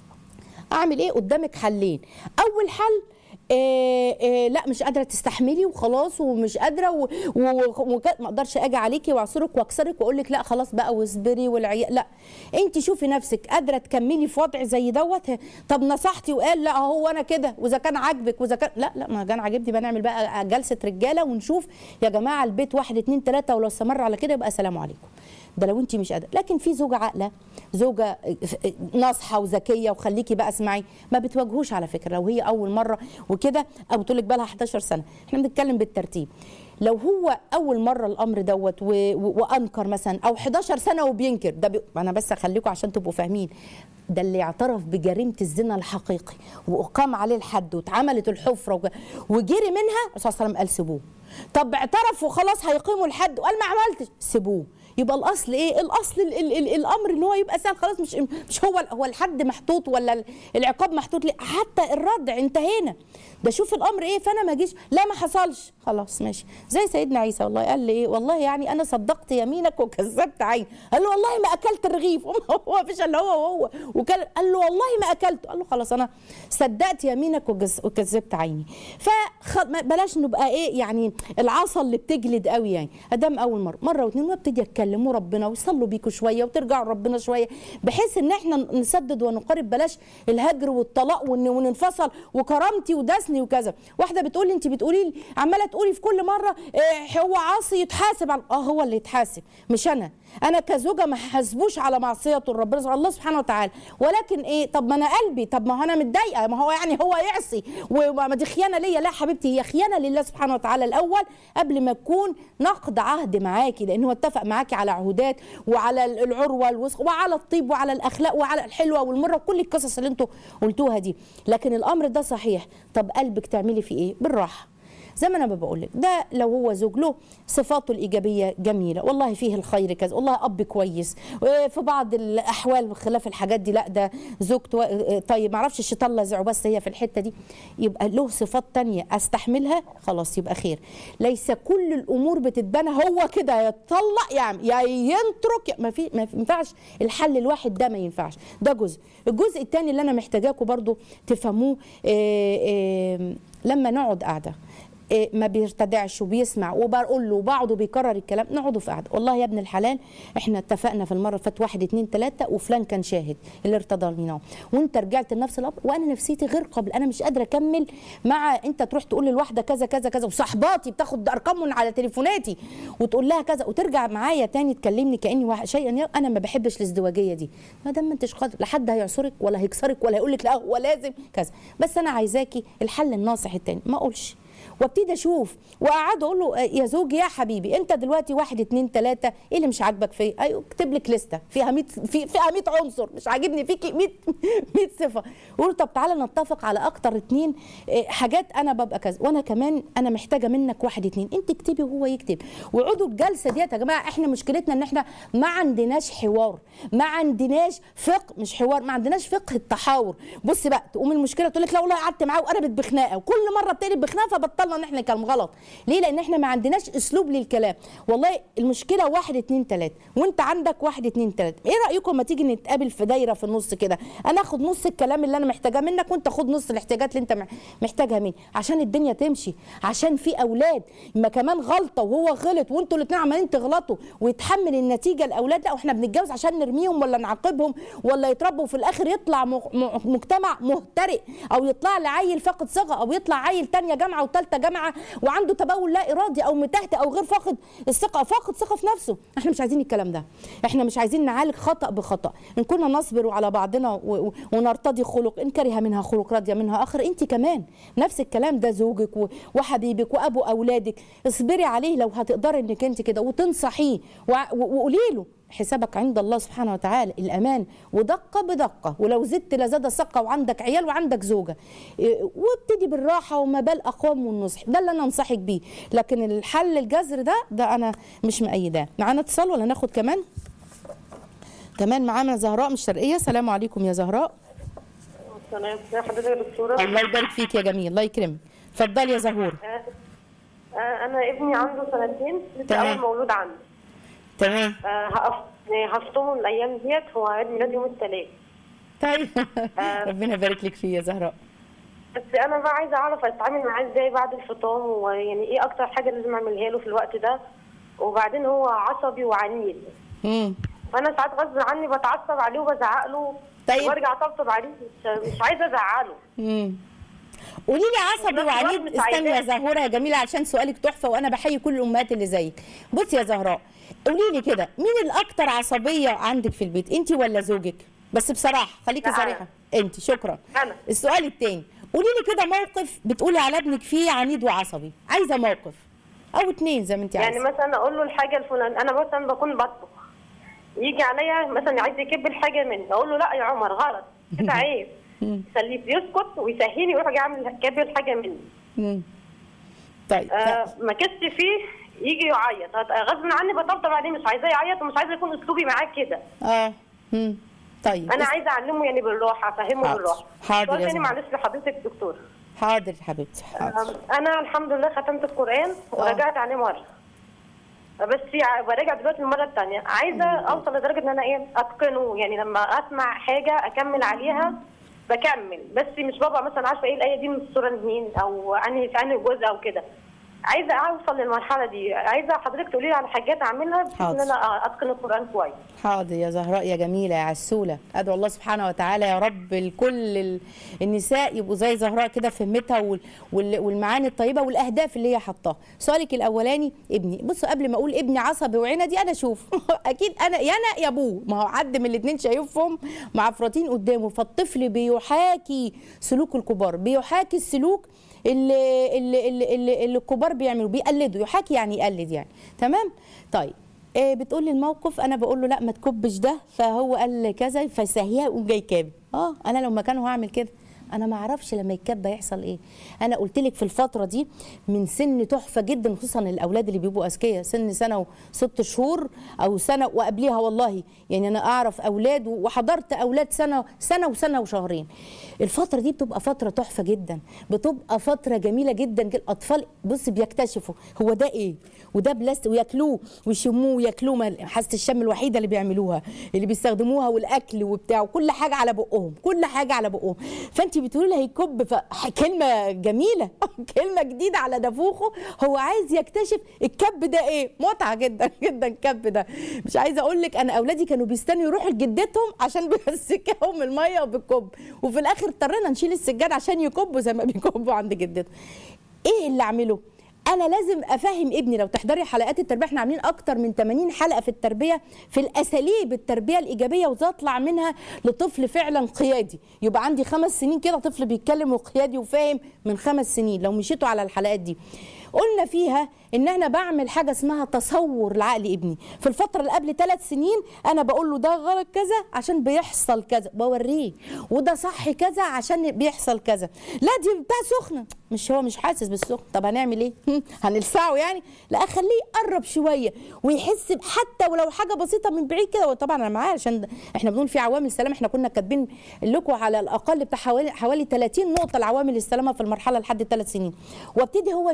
اعمل ايه قدامك حلين اول حل إيه إيه لا مش قادره تستحملي وخلاص ومش قادره و- و- وك- ما اقدرش اجي عليكي واعصرك واكسرك واقول لك لا خلاص بقى واصبري والعياء لا انت شوفي نفسك قادره تكملي في وضع زي دوت طب نصحتي وقال لا هو انا كده واذا كان عاجبك واذا كان لا لا ما كان عاجبني بقى نعمل بقى جلسه رجاله ونشوف يا جماعه البيت واحد اتنين تلاته ولو استمر على كده يبقى سلام عليكم ده لو انت مش قادره لكن في زوجه عاقله زوجه ناصحه وذكيه وخليكي بقى اسمعي ما بتواجهوش على فكره لو هي اول مره وكده او تقول لك بقى لها 11 سنه احنا بنتكلم بالترتيب لو هو اول مره الامر دوت و... و... وانكر مثلا او 11 سنه وبينكر ده بي... انا بس اخليكم عشان تبقوا فاهمين ده اللي اعترف بجريمه الزنا الحقيقي واقام عليه الحد واتعملت الحفره وج... وجري منها الرسول صلى الله عليه وسلم قال سيبوه طب اعترف وخلاص هيقيموا الحد وقال ما عملتش سيبوه يبقى الاصل ايه الاصل ال ال ال الامر ان هو يبقى سهل خلاص مش مش هو هو الحد محطوط ولا ال- العقاب محطوط ليه حتى الردع انتهينا ده شوف الامر ايه فانا ما اجيش لا ما حصلش خلاص ماشي زي سيدنا عيسى والله قال لي ايه والله يعني انا صدقت يمينك وكذبت عين قال له والله ما اكلت الرغيف هو مفيش الا هو وهو وكان قال له والله ما اكلته قال له خلاص انا صدقت يمينك وجز- وكذبت عيني فبلاش نبقى ايه يعني العصا اللي بتجلد قوي يعني ادام اول مره مره واثنين وابتدي اتكلموا ربنا ويصلوا بيكوا شويه وترجعوا لربنا شويه بحيث ان احنا نسدد ونقارب بلاش الهجر والطلاق ون- وننفصل وكرامتي ودسني وكذا واحده بتقول لي انت بتقولي لي عماله تقولي في كل مره إيه هو عاصي يتحاسب على اه هو اللي يتحاسب مش انا انا كزوجه ما حاسبوش على معصيه ربنا الله سبحانه وتعالى ولكن ايه طب ما انا قلبي طب ما هو انا متضايقه ما هو يعني هو يعصي وما دي خيانه ليا لا حبيبتي هي خيانه لله سبحانه وتعالى الاول قبل ما تكون نقد عهد معاكي لان هو اتفق معاكي على عهودات وعلى العروه الوثق وعلى الطيب وعلى الاخلاق وعلى الحلوه والمره وكل القصص اللي انتوا قلتوها دي لكن الامر ده صحيح طب قلبك تعملي فيه ايه بالراحه زي ما انا بقول لك ده لو هو زوج له صفاته الايجابيه جميله والله فيه الخير كذا والله اب كويس آه، في بعض الاحوال بخلاف الحاجات دي لا ده زوجته آه، طيب ما اعرفش الشيطان لازعه بس هي في الحته دي يبقى له صفات تانية استحملها خلاص يبقى خير ليس كل الامور بتتبنى هو كده يتطلق يعني يا ينترك يا- ما في ما في- ما ينفعش الحل الواحد ده ما ينفعش ده جزء الجزء الثاني اللي انا محتاجاكم برضو تفهموه آه، آه، لما نقعد قاعده إيه ما بيرتدعش وبيسمع وبقول له وبقعد وبيكرر الكلام نقعدوا في قعده والله يا ابن الحلال احنا اتفقنا في المره اللي فاتت واحد اتنين تلاته وفلان كان شاهد اللي ارتضى لنا وانت رجعت لنفس الامر وانا نفسيتي غير قابل انا مش قادره اكمل مع انت تروح تقول للواحده كذا كذا كذا وصاحباتي بتاخد ارقامهم على تليفوناتي وتقول لها كذا وترجع معايا تاني تكلمني كاني واحد شيئا انا ما بحبش الازدواجيه دي ما دام ما انتش قادر لا حد هيعصرك ولا هيكسرك ولا هيقول لك لا هو لازم كذا بس انا عايزاكي الحل الناصح التاني ما اقولش وابتدي اشوف واقعد اقول له يا زوجي يا حبيبي انت دلوقتي واحد اتنين تلاته ايه اللي مش عاجبك فيا؟ ايوه اكتب لك لسته فيها 100 في فيها 100 عنصر مش عاجبني فيكي 100 100 صفه قول طب تعالى نتفق على اكتر اتنين إيه، حاجات انا ببقى كذا وانا كمان انا محتاجه منك واحد اتنين انت اكتبي وهو يكتب وقعدوا الجلسه ديت يا جماعه احنا مشكلتنا ان احنا ما عندناش حوار ما عندناش فقه مش حوار ما عندناش فقه التحاور بص بقى تقوم المشكله تقول لك لا والله قعدت معاه وقلبت بخناقه وكل مره بتقلب بخناقه فبطلنا ان احنا نتكلم غلط ليه لان احنا ما عندناش اسلوب للكلام والله المشكله واحد اتنين تلاته وانت عندك واحد اتنين تلاته ايه رايكم ما تيجي نتقابل في دايره في النص كده انا اخد نص الكلام اللي انا محتاجاه منك وانت خد نص الاحتياجات اللي انت مح- محتاجها مني عشان الدنيا تمشي عشان في اولاد ما كمان غلطه وهو غلط وانتوا الاثنين عمالين تغلطوا ويتحمل النتيجه الاولاد لا واحنا بنتجوز عشان نرميهم ولا نعاقبهم ولا يتربوا في الاخر يطلع م- م- مجتمع مهترئ او يطلع لي عيل فاقد ثقه او يطلع عيل تانية جامعه وثالثه جامعه وعنده تبول لا ارادي او متهته او غير فاقد الثقه فاقد ثقه في نفسه احنا مش عايزين الكلام ده احنا مش عايزين نعالج خطا بخطا ان كنا نصبر على بعضنا و- و- ونرتضي خلق ان كره منها خلق رضي منها اخر انت كمان نفس الكلام ده زوجك و- وحبيبك وابو اولادك اصبري عليه لو هتقدري انك انت كده وتنصحيه وع- و- وقولي له حسابك عند الله سبحانه وتعالى الامان ودقه بدقه ولو زدت لزاد ثقه وعندك عيال وعندك زوجه إيه، وابتدي بالراحه وما بال اقوام والنصح ده اللي انا انصحك بيه لكن الحل الجذر ده ده انا مش مأيداه معانا اتصال ولا ناخد كمان كمان معانا زهراء من الشرقيه السلام عليكم يا زهراء تمام ازي حضرتك يا دكتوره الله يبارك فيك يا جميل الله يكرمك اتفضلي يا زهور آه، آه، انا ابني عنده سنتين لسه تمام. اول مولود عندي تمام آه، هقف- آه، هفطمه الايام ديت هو عيد ميلاد يوم الثلاث طيب ربنا يبارك لك فيه يا زهراء بس انا بقى عايزه اعرف اتعامل معاه ازاي بعد الفطام ويعني ايه اكتر حاجه لازم اعملها له في الوقت ده وبعدين هو عصبي وعنيد امم فانا ساعات غصب عني بتعصب عليه وبزعق له طيب. وارجع اطبطب عليه مش, مش عايزه ازعله امم قولي لي عصبي وفي نفس الوقت وعنيد مش استني يا عايزاه. زهوره يا جميله عشان سؤالك تحفه وانا بحيي كل الامهات اللي زيك بصي يا زهراء قولي لي كده مين الاكتر عصبيه عندك في البيت انت ولا زوجك بس بصراحه خليكي لا، صريحه انت شكرا أنا. السؤال الثاني قولي لي كده موقف بتقولي على ابنك فيه عنيد وعصبي عايزه موقف او اتنين زي ما انت يعني عايزه مثلا اقول له الحاجه الفلانيه انا مثلا بكون بطبخ يجي عليا مثلا عايز يكب الحاجه مني اقول له لا يا عمر غلط كده عيب يخليه يسكت ويسهيني ويروح يعمل كب الحاجه مني مم. طيب آه ما كدت فيه يجي يعيط غصب عني بطبطب عليه مش عايزاه يعيط ومش عايزه يكون اسلوبي معاه كده اه مم. طيب انا عايزه اعلمه يعني بالراحه افهمه حاضر. بالراحه حاضر سؤال يا تاني زهرة. معلش لحضرتك دكتور حاضر يا حبيبتي حاضر انا الحمد لله ختمت القران ورجعت عليه مره بس في- براجع دلوقتي المره الثانيه عايزه اوصل لدرجه ان انا ايه اتقنه يعني لما اسمع حاجه اكمل عليها بكمل بس مش بابا مثلا عارفه ايه الايه دي من السوره مين او انهي في انهي جزء او كده عايزه اوصل للمرحله دي عايزه حضرتك تقولي لي على حاجات اعملها بحيث حاضر. ان انا اتقن القران كويس حاضر يا زهراء يا جميلة يا عسولة أدعو الله سبحانه وتعالى يا رب لكل ال- النساء يبقوا زي زهراء كده في همتها وال- وال- والمعاني الطيبة والأهداف اللي هي حطاها سؤالك الأولاني ابني بصوا قبل ما أقول ابني عصبي وعندي أنا أشوف أكيد أنا يا أنا يا أبوه ما هو حد من الاتنين شايفهم معفرطين قدامه فالطفل بيحاكي سلوك الكبار بيحاكي السلوك اللي اللي اللي, اللي, اللي الكبار بيعملوا بيقلدوا يحاكي يعني يقلد يعني تمام طيب إيه بتقول لي الموقف انا بقول له لا ما تكبش ده فهو قال كذا فسهيها يقوم جاي كابي اه انا لو مكانه هعمل كده انا ما اعرفش لما يتكب هيحصل ايه انا قلت لك في الفتره دي من سن تحفه جدا خصوصا الاولاد اللي بيبقوا اذكياء سن سنه وست شهور او سنه وقبليها والله يعني انا اعرف اولاد وحضرت اولاد سنه سنه وسنه وشهرين الفتره دي بتبقى فتره تحفه جدا بتبقى فتره جميله جدا جدا. الاطفال بص بيكتشفوا هو ده ايه وده بلاستيك وياكلوه ويشموه وياكلوه ما- حاسه الشم الوحيده اللي بيعملوها اللي بيستخدموها والاكل وبتاع وكل حاجه على بقهم كل حاجه على بقهم فانت بتقولي له هيكب ف- كلمه جميله كلمه جديده على نافوخه هو عايز يكتشف الكب ده ايه متعه جدا جدا الكب ده مش عايزه اقول لك انا اولادي كانوا بيستنوا يروحوا لجدتهم عشان بيمسكهم الميه وبالكب وفي الاخر اضطرينا نشيل السجاد عشان يكبوا زي ما بيكبوا عند جدتهم ايه اللي اعمله انا لازم افهم ابني لو تحضري حلقات التربيه احنا عاملين اكتر من 80 حلقه في التربيه في الاساليب التربيه الايجابيه وتطلع منها لطفل فعلا قيادي يبقى عندي خمس سنين كده طفل بيتكلم وقيادي وفاهم من خمس سنين لو مشيتوا على الحلقات دي قلنا فيها ان انا بعمل حاجه اسمها تصور لعقل ابني في الفتره اللي قبل ثلاث سنين انا بقول له ده غلط كذا عشان بيحصل كذا بوريه وده صح كذا عشان بيحصل كذا لا دي بتاع سخنه مش هو مش حاسس بالسخن طب هنعمل ايه هم، هنلسعه يعني لا اخليه يقرب شويه ويحس ب- حتى ولو حاجه بسيطه من بعيد كده وطبعا انا معاه عشان احنا بنقول في عوامل السلامه احنا كنا كاتبين لكم على الاقل بتاع حوالي حوالي 30 نقطه لعوامل السلامه في المرحله لحد ثلاث سنين وابتدي هو يشوف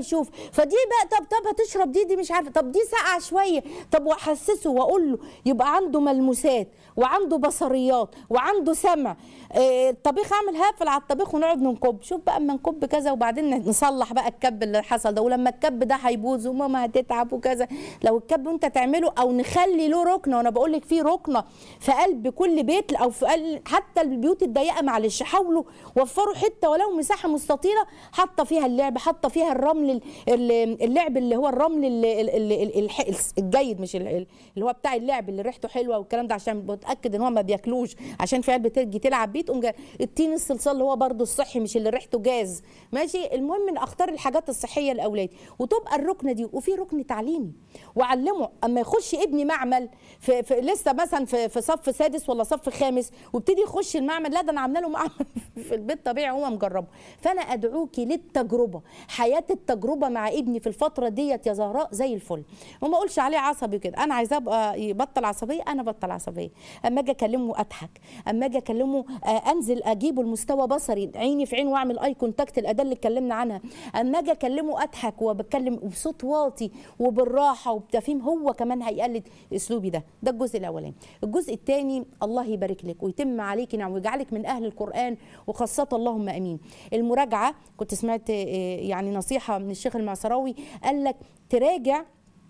فدي بقى طب طب هتشرب دي دي مش عارفه طب دي ساقعه شويه طب واحسسه واقول له يبقى عنده ملموسات وعنده بصريات وعنده سمع آه، الطبيخ اعمل هافل على الطبيخ ونقعد ننكب شوف بقى اما نكب كذا وبعدين نصلح بقى الكب اللي حصل ده ولما الكب ده هيبوظ وماما هتتعب وكذا لو الكب انت تعمله او نخلي له ركنه وانا بقول لك في ركنه في قلب كل بيت او في قلب حتى البيوت الضيقه معلش حاولوا وفروا حته ولو مساحه مستطيله حاطه فيها اللعب حاطه فيها الرمل ال- ال- اللعب اللي هو الرمل ال- ال- ال- ال- الح- الجيد مش ال- ال- اللي هو بتاع اللعب اللي ريحته حلوه والكلام ده عشان بتاكد ان هو ما بياكلوش عشان في عيال بتيجي تلعب بيه تقوم جاي- التين الصلصال اللي هو برده الصحي مش اللي ريحته جاز ماشي المهم من اختار الحاجات الصحيه لاولادي وتبقى الركنه دي وفي ركن تعليمي وعلمه اما يخش ابني معمل في, في لسه مثلا في, في صف سادس ولا صف خامس وابتدي يخش المعمل لا ده انا عامله له معمل في البيت طبيعي هو مجربه فانا ادعوكي للتجربه حياه التجربه مع ابني في الفتره ديت يا زهراء زي الفل وما اقولش عليه عصبي كده انا عايزاه ابقى يبطل عصبيه انا بطل عصبيه اما اجي اكلمه اضحك اما اجي اكلمه آه، انزل اجيبه لمستوى بصري عيني في عين واعمل اي كونتاكت الاداه اللي اتكلمنا عنها اما اجي اكلمه اضحك وبتكلم بصوت واطي وبالراحه وبتفهيم هو كمان هيقلد اسلوبي ده ده الجزء الاولاني الجزء الثاني الله يبارك لك ويتم عليك نعم ويجعلك من اهل القران وخاصه اللهم امين المراجعه كنت سمعت آه، يعني نصيحه من الشيخ المعصراوي قال لك تراجع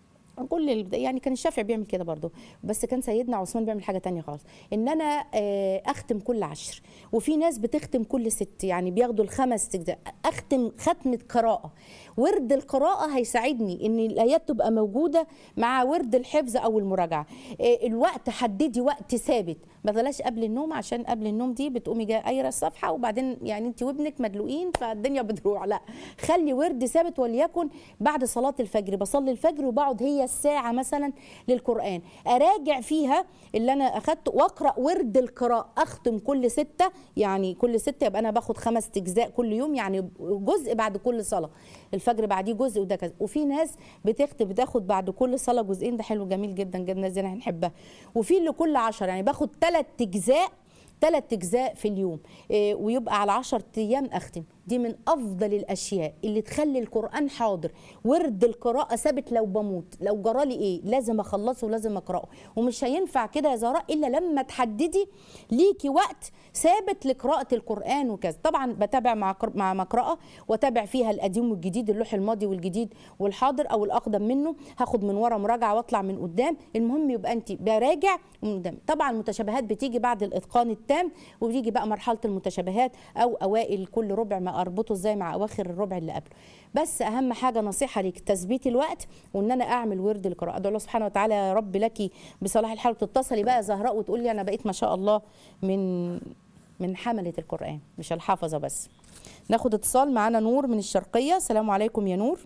كل ال- يعني كان الشافعي بيعمل كده برضه بس كان سيدنا عثمان بيعمل حاجه تانية خالص ان انا آه، اختم كل عشر وفي ناس بتختم كل ست يعني بياخدوا الخمس اجزاء اختم ختمه قراءه ورد القراءه هيساعدني ان الايات تبقى موجوده مع ورد الحفظ او المراجعه آه، الوقت حددي وقت ثابت ما بلاش قبل النوم عشان قبل النوم دي بتقومي جايه قايره الصفحه وبعدين يعني انت وابنك مدلوقين فالدنيا بتروح لا خلي ورد ثابت وليكن بعد صلاه الفجر بصلي الفجر وبقعد هي الساعه مثلا للقران اراجع فيها اللي انا اخدته واقرا ورد القراءه اختم كل سته يعني كل سته يبقى انا باخد خمس اجزاء كل يوم يعني جزء بعد كل صلاه الفجر بعديه جزء وده كذا وفي ناس بتختم بتاخد بعد كل صلاه جزئين ده حلو جميل جدا جدا الناس دي انا هنحبها وفي اللي كل عشر يعني باخد ثلاث اجزاء ثلاث اجزاء في اليوم إيه، ويبقى على 10 ايام اختم دي من افضل الاشياء اللي تخلي القران حاضر ورد القراءه ثابت لو بموت لو جرالي ايه لازم اخلصه ولازم اقراه ومش هينفع كده يا زهراء الا لما تحددي ليكي وقت ثابت لقراءه القران وكذا طبعا بتابع مع قر- مع مقرأه واتابع فيها القديم والجديد اللوح الماضي والجديد والحاضر او الاقدم منه هاخد من ورا مراجعه واطلع من قدام المهم يبقى انت براجع من قدام طبعا المتشابهات بتيجي بعد الاتقان التام وبيجي بقى مرحله المتشابهات او اوائل كل ربع ما اربطه ازاي مع اواخر الربع اللي قبله بس اهم حاجه نصيحه ليك تثبيت الوقت وان انا اعمل ورد القراءه ادعو الله سبحانه وتعالى يا رب لك بصلاح الحال وتتصلي بقى يا زهراء وتقول لي انا بقيت ما شاء الله من من حمله القران مش الحافظه بس ناخد اتصال معانا نور من الشرقيه السلام عليكم يا نور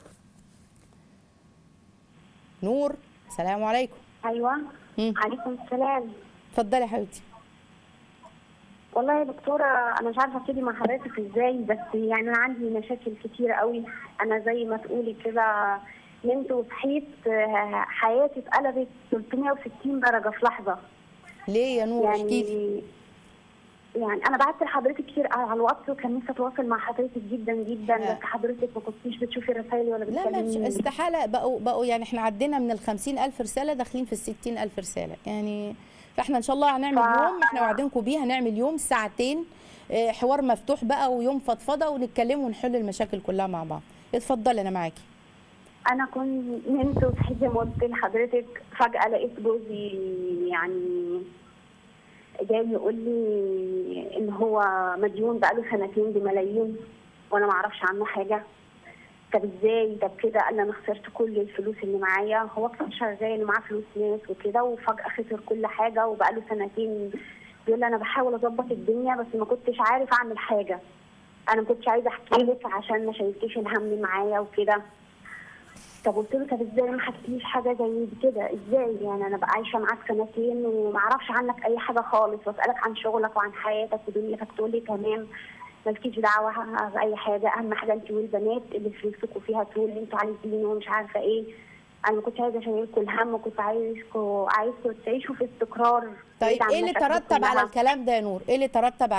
نور السلام عليكم ايوه مم. عليكم السلام اتفضلي يا حبيبتي والله يا دكتوره انا مش عارفه ابتدي مع حضرتك ازاي بس يعني انا عندي مشاكل كتير قوي انا زي ما تقولي كده نمت وصحيت آه، حياتي اتقلبت 360 درجه في لحظه ليه يا نور احكي لي يعني يعني انا بعت لحضرتك كتير على الواتس وكان نفسي اتواصل مع حضرتك جدا جدا آه. بس حضرتك ما كنتيش بتشوفي رسائلي ولا لا ما بتكلميني استحالة بقوا بقوا يعني احنا عدينا من ال ألف رسالة داخلين في ال ألف رسالة يعني فاحنا ان شاء الله هنعمل ف- يوم احنا وعدينكم بيه هنعمل يوم ساعتين اه، حوار مفتوح بقى ويوم فضفضة ونتكلم ونحل المشاكل كلها مع بعض اتفضلي انا معاكي انا كنت نمت وصحيت زي ما قلت لحضرتك فجاه لقيت جوزي يعني جاي يقول لي ان هو مديون بقاله سنتين بملايين وانا ما اعرفش عنه حاجه طب ازاي طب كده قال لي انا خسرت كل الفلوس اللي معايا هو كان شغال ومعاه فلوس ناس وكده وفجاه خسر كل حاجه وبقاله سنتين بيقول لي انا بحاول اظبط الدنيا بس ما كنتش عارف اعمل حاجه انا ما كنتش عايزه احكي لك عشان ما شايلتيش الهم معايا وكده طب قلت له طب ازاي ما حكيتليش حاجه زي كده ازاي يعني انا بقى عايشه معاك سنتين وما اعرفش عنك اي حاجه خالص واسالك عن شغلك وعن حياتك ودنيتك تقول لي تمام مالكيش دعوه باي حاجه اهم حاجه انت والبنات اللي فلوسكم فيها طول اللي انتوا عايزينه ومش عارفه ايه انا ما كنتش عايزه اشيلكم الهم وكنت عايزكم عايزكم تعيشوا في استقرار طيب بعيد عن ايه اللي مشاكل ترتب على كلها. الكلام ده يا نور ايه اللي ترتب عليه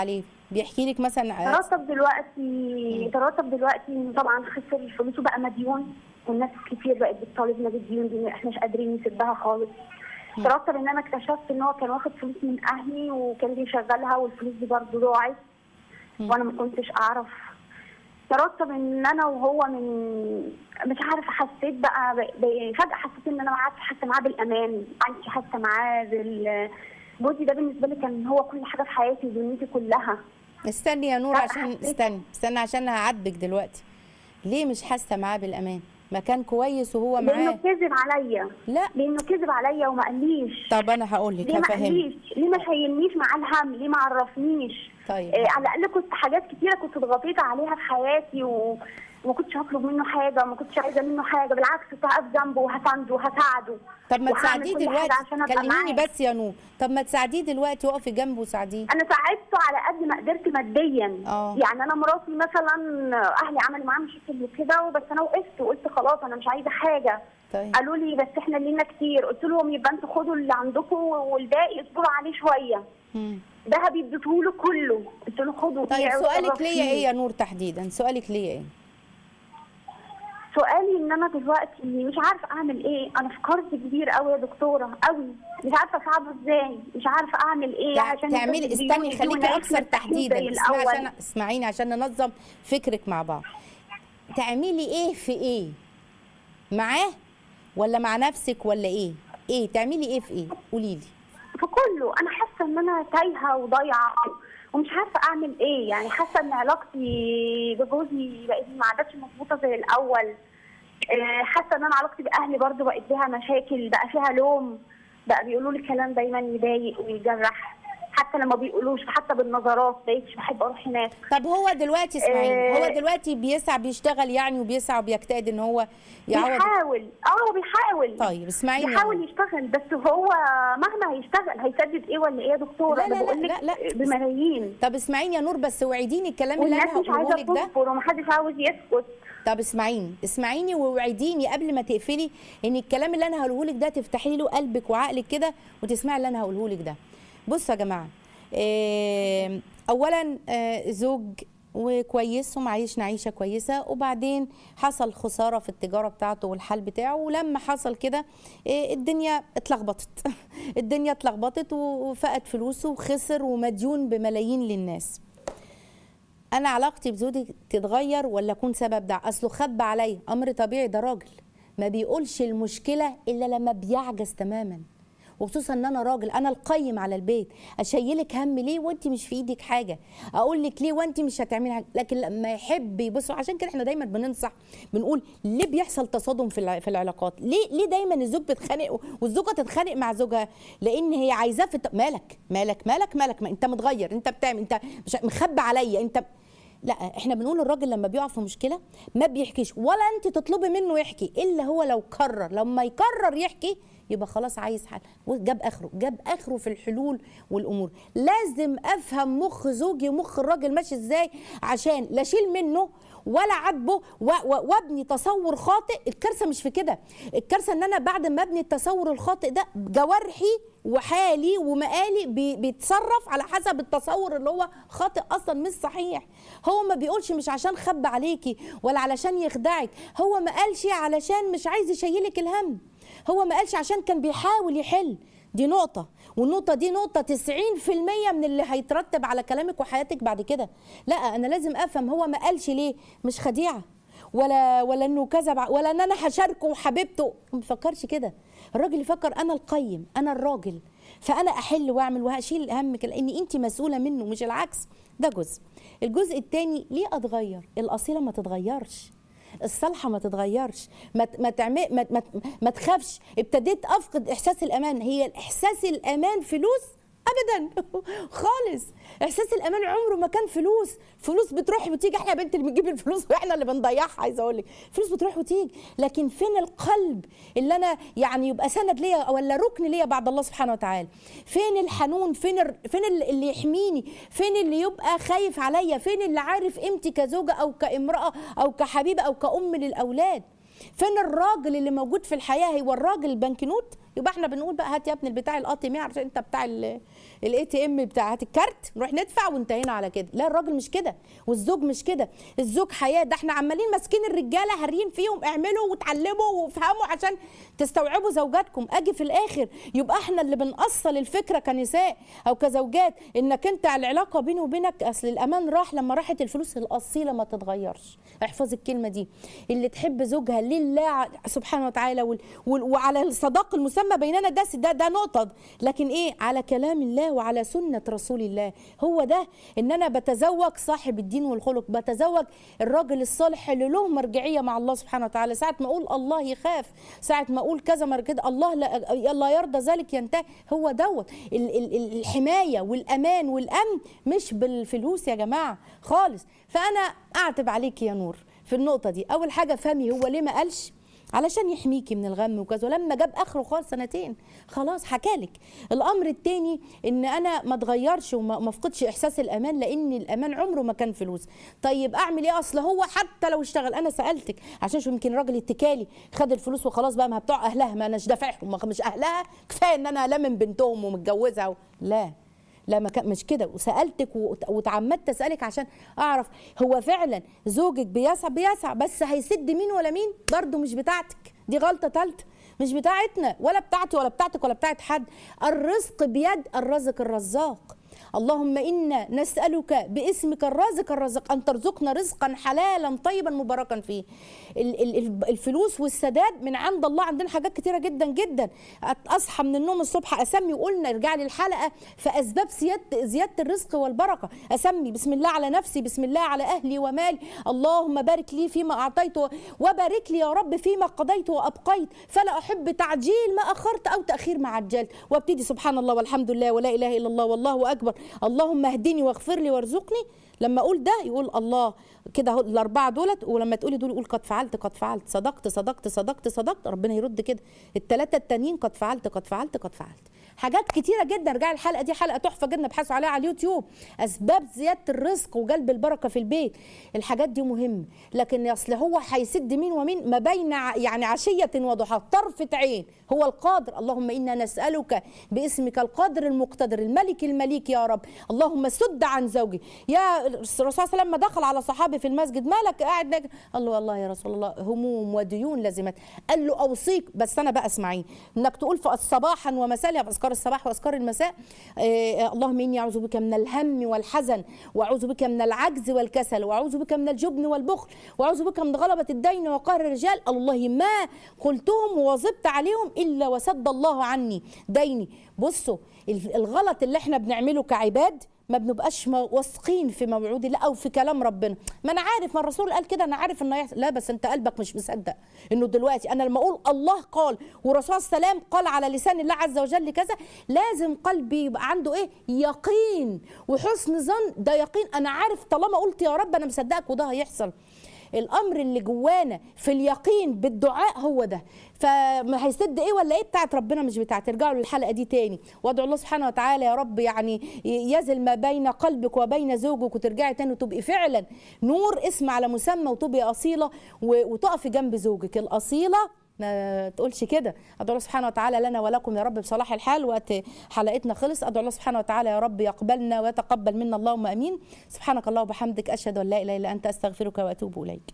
بيحكي لك مثلا ترتب دلوقتي ترتب دلوقتي إنه طبعا خسر الفلوس وبقى مديون والناس كتير بقت بتطالبنا بالديون دي احنا مش قادرين نسدها خالص ترتب ان انا اكتشفت ان هو كان واخد فلوس من اهلي وكان بيشغلها والفلوس دي برضه ضاعت وانا ما كنتش اعرف ترتب ان انا وهو من مش عارفه حسيت بقى ب- ب- فجاه حسيت ان انا ما عادش حاسه معاه بالامان ما عادش حاسه معاه بال جوزي ده بالنسبه لي كان هو كل حاجه في حياتي ودنيتي كلها استني يا نور لا، عشان حسيت- استني استني عشان هعاتبك دلوقتي ليه مش حاسه معاه بالامان ما كان كويس وهو لانه معاه كذب عليا لا لانه كذب عليا وما قاليش طب انا هقول لك ليه ما هفهمك قاليش ليه ما شيلنيش مع الهم ليه ما عرفنيش طيب. آه على الاقل كنت حاجات كتيره كنت اتغطيت عليها في حياتي و... وما كنتش هطلب منه حاجه ما كنتش عايزه منه حاجه بالعكس كنت هقف جنبه وهسانده وهساعده طب ما وهعمل تساعديه كل حاجة دلوقتي عشان أبقى كلميني معاه. بس يا نور طب ما تساعديه دلوقتي وقفي جنبه وساعديه انا ساعدته على قد ما قدرت ماديا آه. يعني انا مراتي مثلا اهلي عملوا معاها مشاكل وكده وبس انا وقفت وقلت خلاص انا مش عايزه حاجه طيب قالوا لي بس احنا لينا كتير قلت لهم يبقى انتوا خدوا اللي عندكم والباقي اصبروا عليه شويه مم. ذهب اديته له كله قلت له خده طيب بيعه سؤالك وتصرف ليا فيه. ايه يا نور تحديدا سؤالك ليا ايه سؤالي ان انا دلوقتي مش عارفه اعمل ايه انا في قرض كبير قوي يا دكتوره قوي مش عارفه اساعده ازاي مش عارفه اعمل ايه تع- عشان تعملي يسدد استني ديوني دي خليكي ونعيش اكثر مرتاحين تحديدا زي اسمعي الأول. عشان اسمعيني عشان ننظم فكرك مع بعض تعملي ايه في ايه معاه ولا مع نفسك ولا ايه ايه تعملي ايه في ايه قولي لي في كله انا حاسه ان انا تايهه وضايعه ومش عارفه اعمل ايه يعني حاسه ان علاقتي بجوزي بقت ما عادتش مظبوطه زي الاول آه، حاسه ان انا علاقتي باهلي برضو بقت فيها مشاكل بقى فيها لوم بقى بيقولوا لي كلام دايما يضايق ويجرح حتى لما بيقولوش حتى بالنظرات بقيتش بحب اروح هناك طب هو دلوقتي اسمعيني آه. هو دلوقتي بيسعى بيشتغل يعني وبيسعى وبيجتهد ان هو يعوض بيحاول اه بيحاول طيب اسمعيني يا بيحاول نور. يشتغل بس هو مهما هيشتغل هيسدد ايه ولا ايه يا دكتوره لا، لا، ده لا، بقول لا، لك لا. بملايين طب اسمعيني يا نور بس وعديني الكلام اللي والناس انا مش هقوله عايزه لك ده تصبر ومحدش عاوز يسكت طب اسمعيني اسمعيني ووعديني قبل ما تقفلي ان الكلام اللي انا هقوله لك ده تفتحي له قلبك وعقلك كده وتسمعي اللي انا هقوله لك ده بصوا يا جماعه آه، اولا آه، زوج وكويس ومعيشنا عيشه كويسه وبعدين حصل خساره في التجاره بتاعته والحال بتاعه ولما حصل كده آه، الدنيا اتلخبطت الدنيا اتلخبطت وفقد فلوسه وخسر ومديون بملايين للناس انا علاقتي بزوجي تتغير ولا اكون سبب ده اصله خبى عليا امر طبيعي ده راجل ما بيقولش المشكله الا لما بيعجز تماما وخصوصا ان انا راجل انا القيم على البيت اشيلك هم ليه وانت مش في ايدك حاجه اقول لك ليه وانت مش هتعملي حاجه لكن لما يحب يبص عشان كده احنا دايما بننصح بنقول ليه بيحصل تصادم في الع- في العلاقات ليه ليه دايما الزوج بيتخانق والزوجه تتخانق مع زوجها لان هي عايزاه في الت- مالك مالك مالك مالك ما انت متغير انت بتعمل انت مش مخبي عليا انت لا احنا بنقول الراجل لما بيقع في مشكله ما بيحكيش ولا انت تطلبي منه يحكي الا هو لو قرر لما يقرر يحكي يبقى خلاص عايز حل وجاب اخره جاب اخره في الحلول والامور لازم افهم مخ زوجي ومخ الراجل ماشي ازاي عشان لا اشيل منه ولا عاتبه و- و- وابني تصور خاطئ الكارثه مش في كده الكارثه ان انا بعد ما ابني التصور الخاطئ ده جوارحي وحالي ومقالي بي- بيتصرف على حسب التصور اللي هو خاطئ اصلا مش صحيح هو ما بيقولش مش عشان خب عليكي ولا علشان يخدعك هو ما قالش علشان مش عايز يشيلك الهم هو ما قالش عشان كان بيحاول يحل دي نقطة والنقطة دي نقطة 90% من اللي هيترتب على كلامك وحياتك بعد كده لا أنا لازم أفهم هو ما قالش ليه مش خديعة ولا ولا انه كذب ع- ولا ان انا هشاركه وحبيبته ما بيفكرش كده الراجل يفكر انا القيم انا الراجل فانا احل واعمل وهشيل همك لان انت مسؤوله منه مش العكس ده جزء الجزء الثاني ليه اتغير الاصيله ما تتغيرش الصالحه ما تتغيرش ما ت- ما تعمل ما, ما, ما تخافش ابتديت افقد احساس الامان هي الاحساس الامان فلوس ابدا خالص احساس الامان عمره ما كان فلوس فلوس بتروح وتيجي احنا يا بنت اللي بنجيب الفلوس واحنا اللي بنضيعها عايزه اقول لك فلوس بتروح وتيجي لكن فين القلب اللي انا يعني يبقى سند ليا ولا ركن ليا بعد الله سبحانه وتعالى فين الحنون فين ال... فين ال- اللي يحميني فين اللي يبقى خايف عليا فين اللي عارف قيمتي كزوجه او كامراه او كحبيبه او كأم للاولاد فين الراجل اللي موجود في الحياه هو الراجل البنكنوت يبقى احنا بنقول بقى هات يا ابني البتاع القاطمي عشان انت بتاع ال- الاي تي ام بتاعت الكارت نروح ندفع وانتهينا على كده لا الراجل مش كده والزوج مش كده الزوج حياه ده احنا عمالين ماسكين الرجاله هارين فيهم اعملوا وتعلموا وافهموا عشان تستوعبوا زوجاتكم اجي في الاخر يبقى احنا اللي بنأصل الفكره كنساء او كزوجات انك انت العلاقه بيني وبينك اصل الامان راح لما راحت الفلوس الاصيله ما تتغيرش احفظ الكلمه دي اللي تحب زوجها لله ع- سبحانه وتعالى وال- وال- وعلى الصداق المسمى بيننا ده ده ده نقطه لكن ايه على كلام الله وعلى سنه رسول الله هو ده ان انا بتزوج صاحب الدين والخلق بتزوج الراجل الصالح اللي له مرجعيه مع الله سبحانه وتعالى ساعه ما اقول الله يخاف ساعه ما اقول كذا مره كده الله لا, لا يرضى ذلك ينتهي هو دوت ال- ال- ال- الحمايه والامان والامن مش بالفلوس يا جماعه خالص فانا اعتب عليك يا نور في النقطه دي اول حاجه فهمي هو ليه ما قالش علشان يحميكي من الغم وكذا ولما جاب اخره خالص سنتين خلاص حكالك الامر التاني ان انا ما اتغيرش وما ما افقدش احساس الامان لان الامان عمره ما كان فلوس طيب اعمل ايه اصل هو حتى لو اشتغل انا سالتك عشان شو يمكن راجل اتكالي خد الفلوس وخلاص بقى ما بتوع اهلها ما اناش دافعهم ما مش اهلها كفايه ان انا لمن بنتهم ومتجوزها و... لا لا ما كان مش كده وسالتك وت- وتعمدت اسالك عشان اعرف هو فعلا زوجك بيسع بيسع بس هيسد مين ولا مين برضه مش بتاعتك دي غلطه ثالثه مش بتاعتنا ولا بتاعتي ولا بتاعتك ولا بتاعت حد الرزق بيد الرازق الرزاق اللهم انا نسالك باسمك الرازق الرزاق ان ترزقنا رزقا حلالا طيبا مباركا فيه ال- ال- ال- الفلوس والسداد من عند الله عندنا حاجات كتيره جدا جدا أت- اصحى من النوم الصبح اسمي وقلنا ارجع لي الحلقه في اسباب زياده زياده الرزق والبركه اسمي بسم الله على نفسي بسم الله على اهلي ومالي اللهم بارك لي فيما اعطيت و- وبارك لي يا رب فيما قضيت وابقيت فلا احب تعجيل ما اخرت او تاخير ما عجلت وابتدي سبحان الله والحمد لله ولا اله الا الله والله اكبر اللهم اهدني واغفر لي وارزقني لما اقول ده يقول الله كده اهو الاربعه دولت ولما تقولي دول يقول قد فعلت قد فعلت صدقت صدقت صدقت صدقت ربنا يرد كده الثلاثه التانيين قد فعلت قد فعلت قد فعلت حاجات كتيره جدا ارجعي الحلقه دي حلقه تحفه جدا ابحثوا عليها على اليوتيوب اسباب زياده الرزق وجلب البركه في البيت الحاجات دي مهمه لكن اصل هو هيسد مين ومين ما بين ع- يعني عشيه وضحى طرفه عين هو القادر اللهم انا نسالك باسمك القادر المقتدر الملك المليك يا رب اللهم سد عن زوجي يا الرسول صلى الله عليه وسلم دخل على صحابي في المسجد مالك قاعد ناجي قال له والله يا رسول الله هموم وديون لازمت قال له اوصيك بس انا بقى اسمعين انك تقول في صباحا ومساء في اذكار الصباح واذكار المساء آه اللهم اني اعوذ بك من الهم والحزن واعوذ بك من العجز والكسل واعوذ بك من الجبن والبخل واعوذ بك من غلبة الدين وقهر الرجال الله ما قلتهم وواظبت عليهم الا وسد الله عني ديني بصوا الغلط اللي احنا بنعمله كعباد ما بنبقاش مو- واثقين في موعود الله او في كلام ربنا ما انا عارف ما الرسول قال كده انا عارف انه هيحصل لا بس انت قلبك مش مصدق انه دلوقتي انا لما اقول الله قال ورسول السلام قال على لسان الله عز وجل كذا لازم قلبي يبقى عنده ايه يقين وحسن ظن ده يقين انا عارف طالما قلت يا رب انا مصدقك وده هيحصل الامر اللي جوانا في اليقين بالدعاء هو ده فما هيسد ايه ولا ايه بتاعت ربنا مش بتاعت ارجعوا للحلقه دي تاني وادعو الله سبحانه وتعالى يا رب يعني يزل ما بين قلبك وبين زوجك وترجعي تاني وتبقي فعلا نور اسم على مسمى وتبقي اصيله و- وتقفي جنب زوجك الاصيله ما تقولش كده ادعو الله سبحانه وتعالى لنا ولكم يا رب بصلاح الحال وقت حلقتنا خلص ادعو الله سبحانه وتعالى يا رب يقبلنا ويتقبل منا اللهم امين سبحانك اللهم وبحمدك اشهد ان لا اله الا انت استغفرك واتوب اليك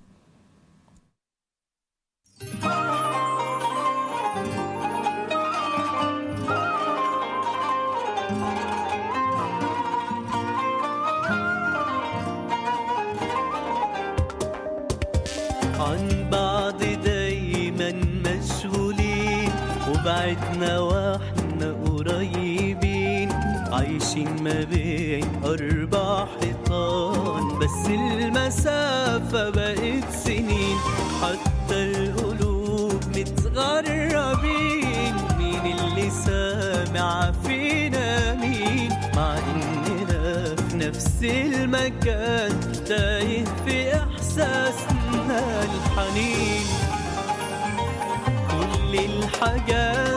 عن بعض دايما مشغولين وبعدنا واحنا قريبين عايشين ما بين أربع حيطان بس المسافة بقت سنين حتى القلوب متغربين مين اللي سامع فينا مين مع إننا في نفس المكان تايه في إحساسنا الحنين كل الحاجات